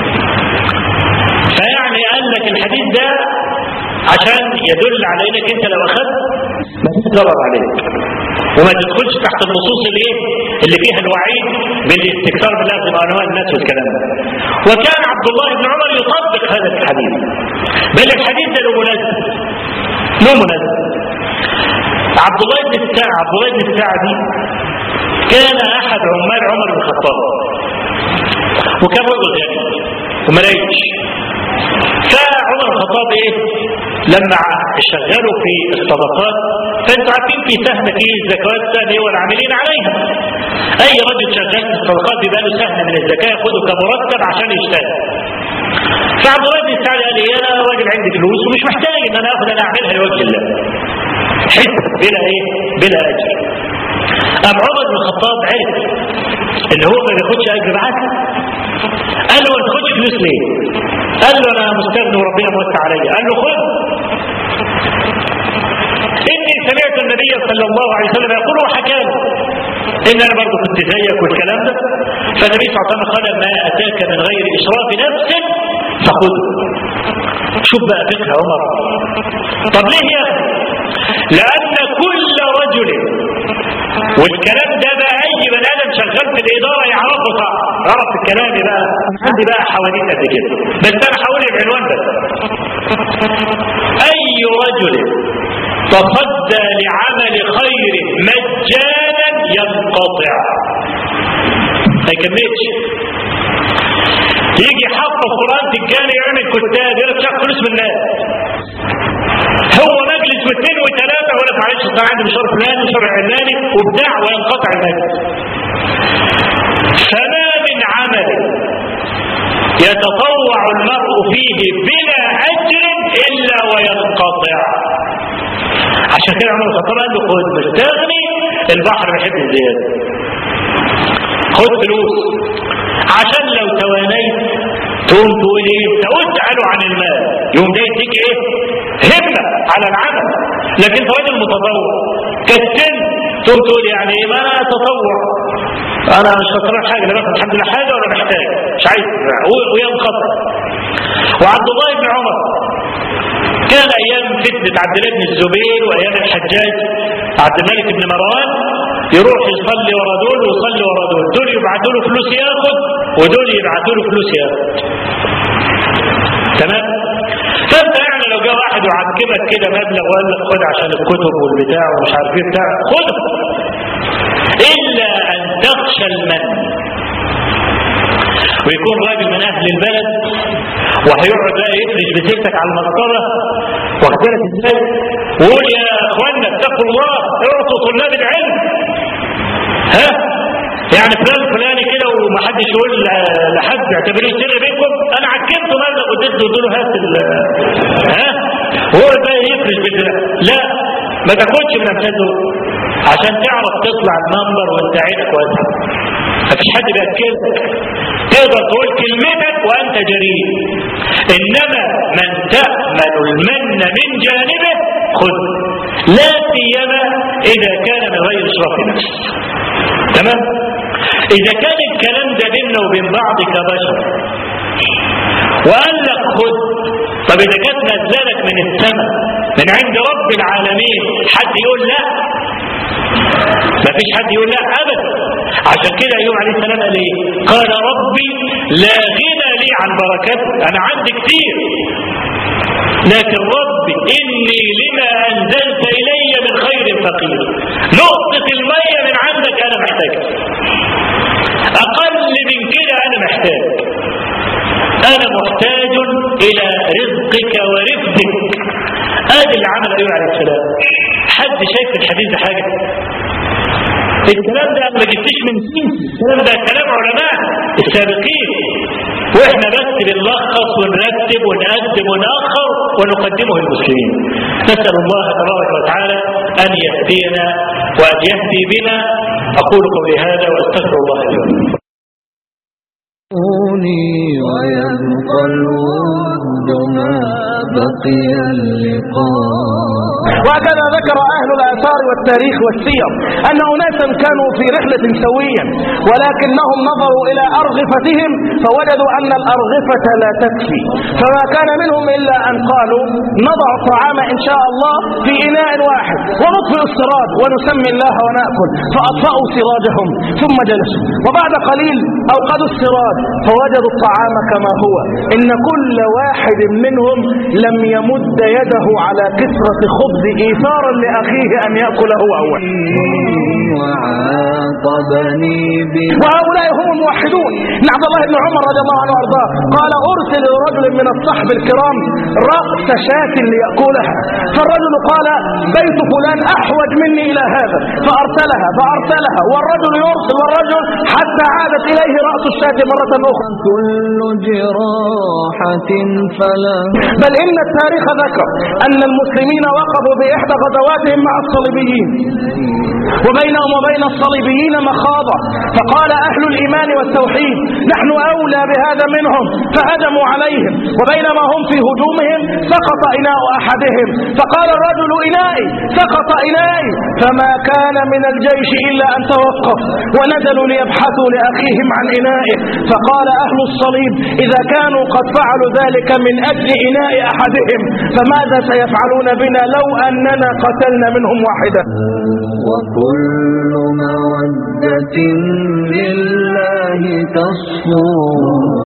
فيعني قال لك الحديث ده عشان يدل على انك انت لو اخذت ما تتضرر عليك وما تدخلش تحت النصوص الايه اللي فيها الوعيد بالاستكثار باللازم انواع الناس والكلام ده وكان عبد الله بن عمر يطبق هذا الحديث بل الحديث ده له مناسب له مناسب عبد الله بن الساعة عبد الله بن الساعدي كان احد عمال عمر بن الخطاب وكان رجل غني وملايش فعمر الخطاب ايه لما شغلوا في الصدقات فانتوا عارفين في سهم في الزكوات سهم ايه والعاملين عليها اي رجل شغال في الصدقات بيبقى له سهم من الزكاه ياخده كمرتب عشان يشتغل فعبد الله بن سعد قال يا راجل عندي فلوس ومش محتاج ان انا اخد انا اعملها لوجه الله حس بلا ايه بلا اجر ام عمر بن الخطاب عرف ان هو ما بياخدش اجر معاك قال له ما تاخدش فلوس ليه قال له انا مستغني وربنا موسع عليا قال له خذ اني سمعت النبي صلى الله عليه وسلم يقول وحكى ان انا برضه كنت زيك والكلام ده فالنبي صلى الله عليه وسلم قال ما اتاك من غير اشراف نفس فخذه شوف بقى فقه عمر طب ليه يا اخي لان كل رجل والكلام ده بقى اي بني ادم شغال في الاداره يعرفه صح عرف الكلام بقى عندي بقى حواديت قد كده بس انا هقول العنوان بس اي رجل تصدى لعمل خير مجانا ينقطع ما يكملش يجي يحفظ قران تجاري يعمل كتاب يقول لك شاف فلوس من الناس هو مجلس واثنين وثلاثه ولا معلش انا عندي مشوار فلاني مشوار علاني وبتاع وينقطع المجلس فما من عمل يتطوع المرء فيه بلا اجر الا وينقطع عشان كده عمر الخطاب قال له خد مستغني البحر بيحب الزياده خد فلوس عشان لو توانيت تقوم تقول ايه سأسأل عن المال يوم ده يديك ايه همة على العمل لكن انت راجل متطوع كالسن تقوم تقول يعني ايه ما انا اتطوع انا مش خسران حاجه لا باخد الحمد لله حاجه ولا محتاج مش عايز وينقطع وعبد الله بن عمر كان ايام فتنه عبد الله بن الزبير وايام الحجاج عبد الملك بن مروان يروح يصلي ورا دول ويصلي ورا دول دول يبعتوا له فلوس ياخد ودول يبعتوا له فلوس ياخد تمام فانت يعني لو جاء واحد وعكبك كده مبلغ وقال لك خد عشان الكتب والبتاع ومش عارف ايه بتاع خده الا ان تخشى المن ويكون راجل من اهل البلد وهيقعد بقى يفرش بسيرتك على المسطره واخد بالك ازاي وقول يا اخوانا اتقوا الله اعطوا طلاب العلم ها يعني فلان فلاني كده ومحدش يقول لحد اعتبريه سر بينكم انا عكبته مبلغ واديته قلت له هات ها هو بقى يفرش بسيرتك لا ما تاخدش من امثاله عشان تعرف تطلع المنبر وانت عينك واسعه مفيش حد بيأكلك تقدر تقول كلمتك وانت جريء انما من تأمن المن من جانبه خذ لا سيما اذا كان من غير اشراف نفس تمام اذا كان الكلام ده بيننا وبين بعض كبشر وقال لك خد طب اذا كانت نزلك من السماء من عند رب العالمين حد يقول لا ما فيش حد يقول لا ابدا عشان كده ايوب عليه السلام قال ايه قال ربي لا غنى لي عن بركتك انا عندي كتير لكن ربي اني لما انزلت الي من خير فقير نقطة المية من عندك انا محتاجها اقل من كده انا محتاج انا محتاج الى رزقك ورفدك ادي اللي عمل ايوب عليه السلام حد شايف في الحديث ده حاجه الكلام ده ما جبتش من سين الكلام ده كلام علماء السابقين واحنا بس بنلخص ونرتب ونقدم ونأخر ونقدمه للمسلمين نسأل الله تبارك وتعالى أن يهدينا وأن يهدي بنا أقول قولي هذا وأستغفر الله لي ولكم ويبقى الود ما بقي اللقاء وهكذا ذكر أهل الآثار والتاريخ والسير أن أناسا كانوا في رحلة سويا ولكنهم نظروا إلى أرغفتهم فوجدوا أن الأرغفة لا تكفي فما كان منهم إلا أن قالوا نضع الطعام إن شاء الله في إناء واحد ونطفئ السراج ونسمي الله ونأكل فأطفأوا سراجهم ثم جلسوا وبعد قليل أوقدوا السراج فوجدوا الطعام كما هو إن كل واحد منهم لم يمد يده على كسرة خبز إيثارا لأخيه أن يأكل هو أول وعاقبني بما وهؤلاء هم الموحدون إن عبد الله بن عمر رضي الله عنه وارضاه قال أرسل لرجل من الصحب الكرام رأس شاة ليأكلها فالرجل قال بيت فلان أحوج مني إلى هذا فأرسلها فأرسلها والرجل يرسل والرجل حتى عادت إليه رأس الشاة مرة أخرى كل جراحة فله بل إن التاريخ ذكر أن المسلمين وقفوا بإحدى غزواتهم مع الصليبيين وبينهم وبين الصليبيين مخاضة فقال أهل الإيمان والتوحيد نحن أولى بهذا منهم فهجموا عليهم وبينما هم في هجومهم سقط إناء أحدهم فقال الرجل إنائي سقط إنائي فما كان من الجيش إلا أن توقف ونزلوا ليبحثوا لأخيهم عن إنائه فقال أهل الصليب إذا كانوا قد فعلوا ذلك من أجل إناء أحدهم فماذا سيفعلون بنا لو أننا قتلنا منهم واحدا وكل مودة لله تصفو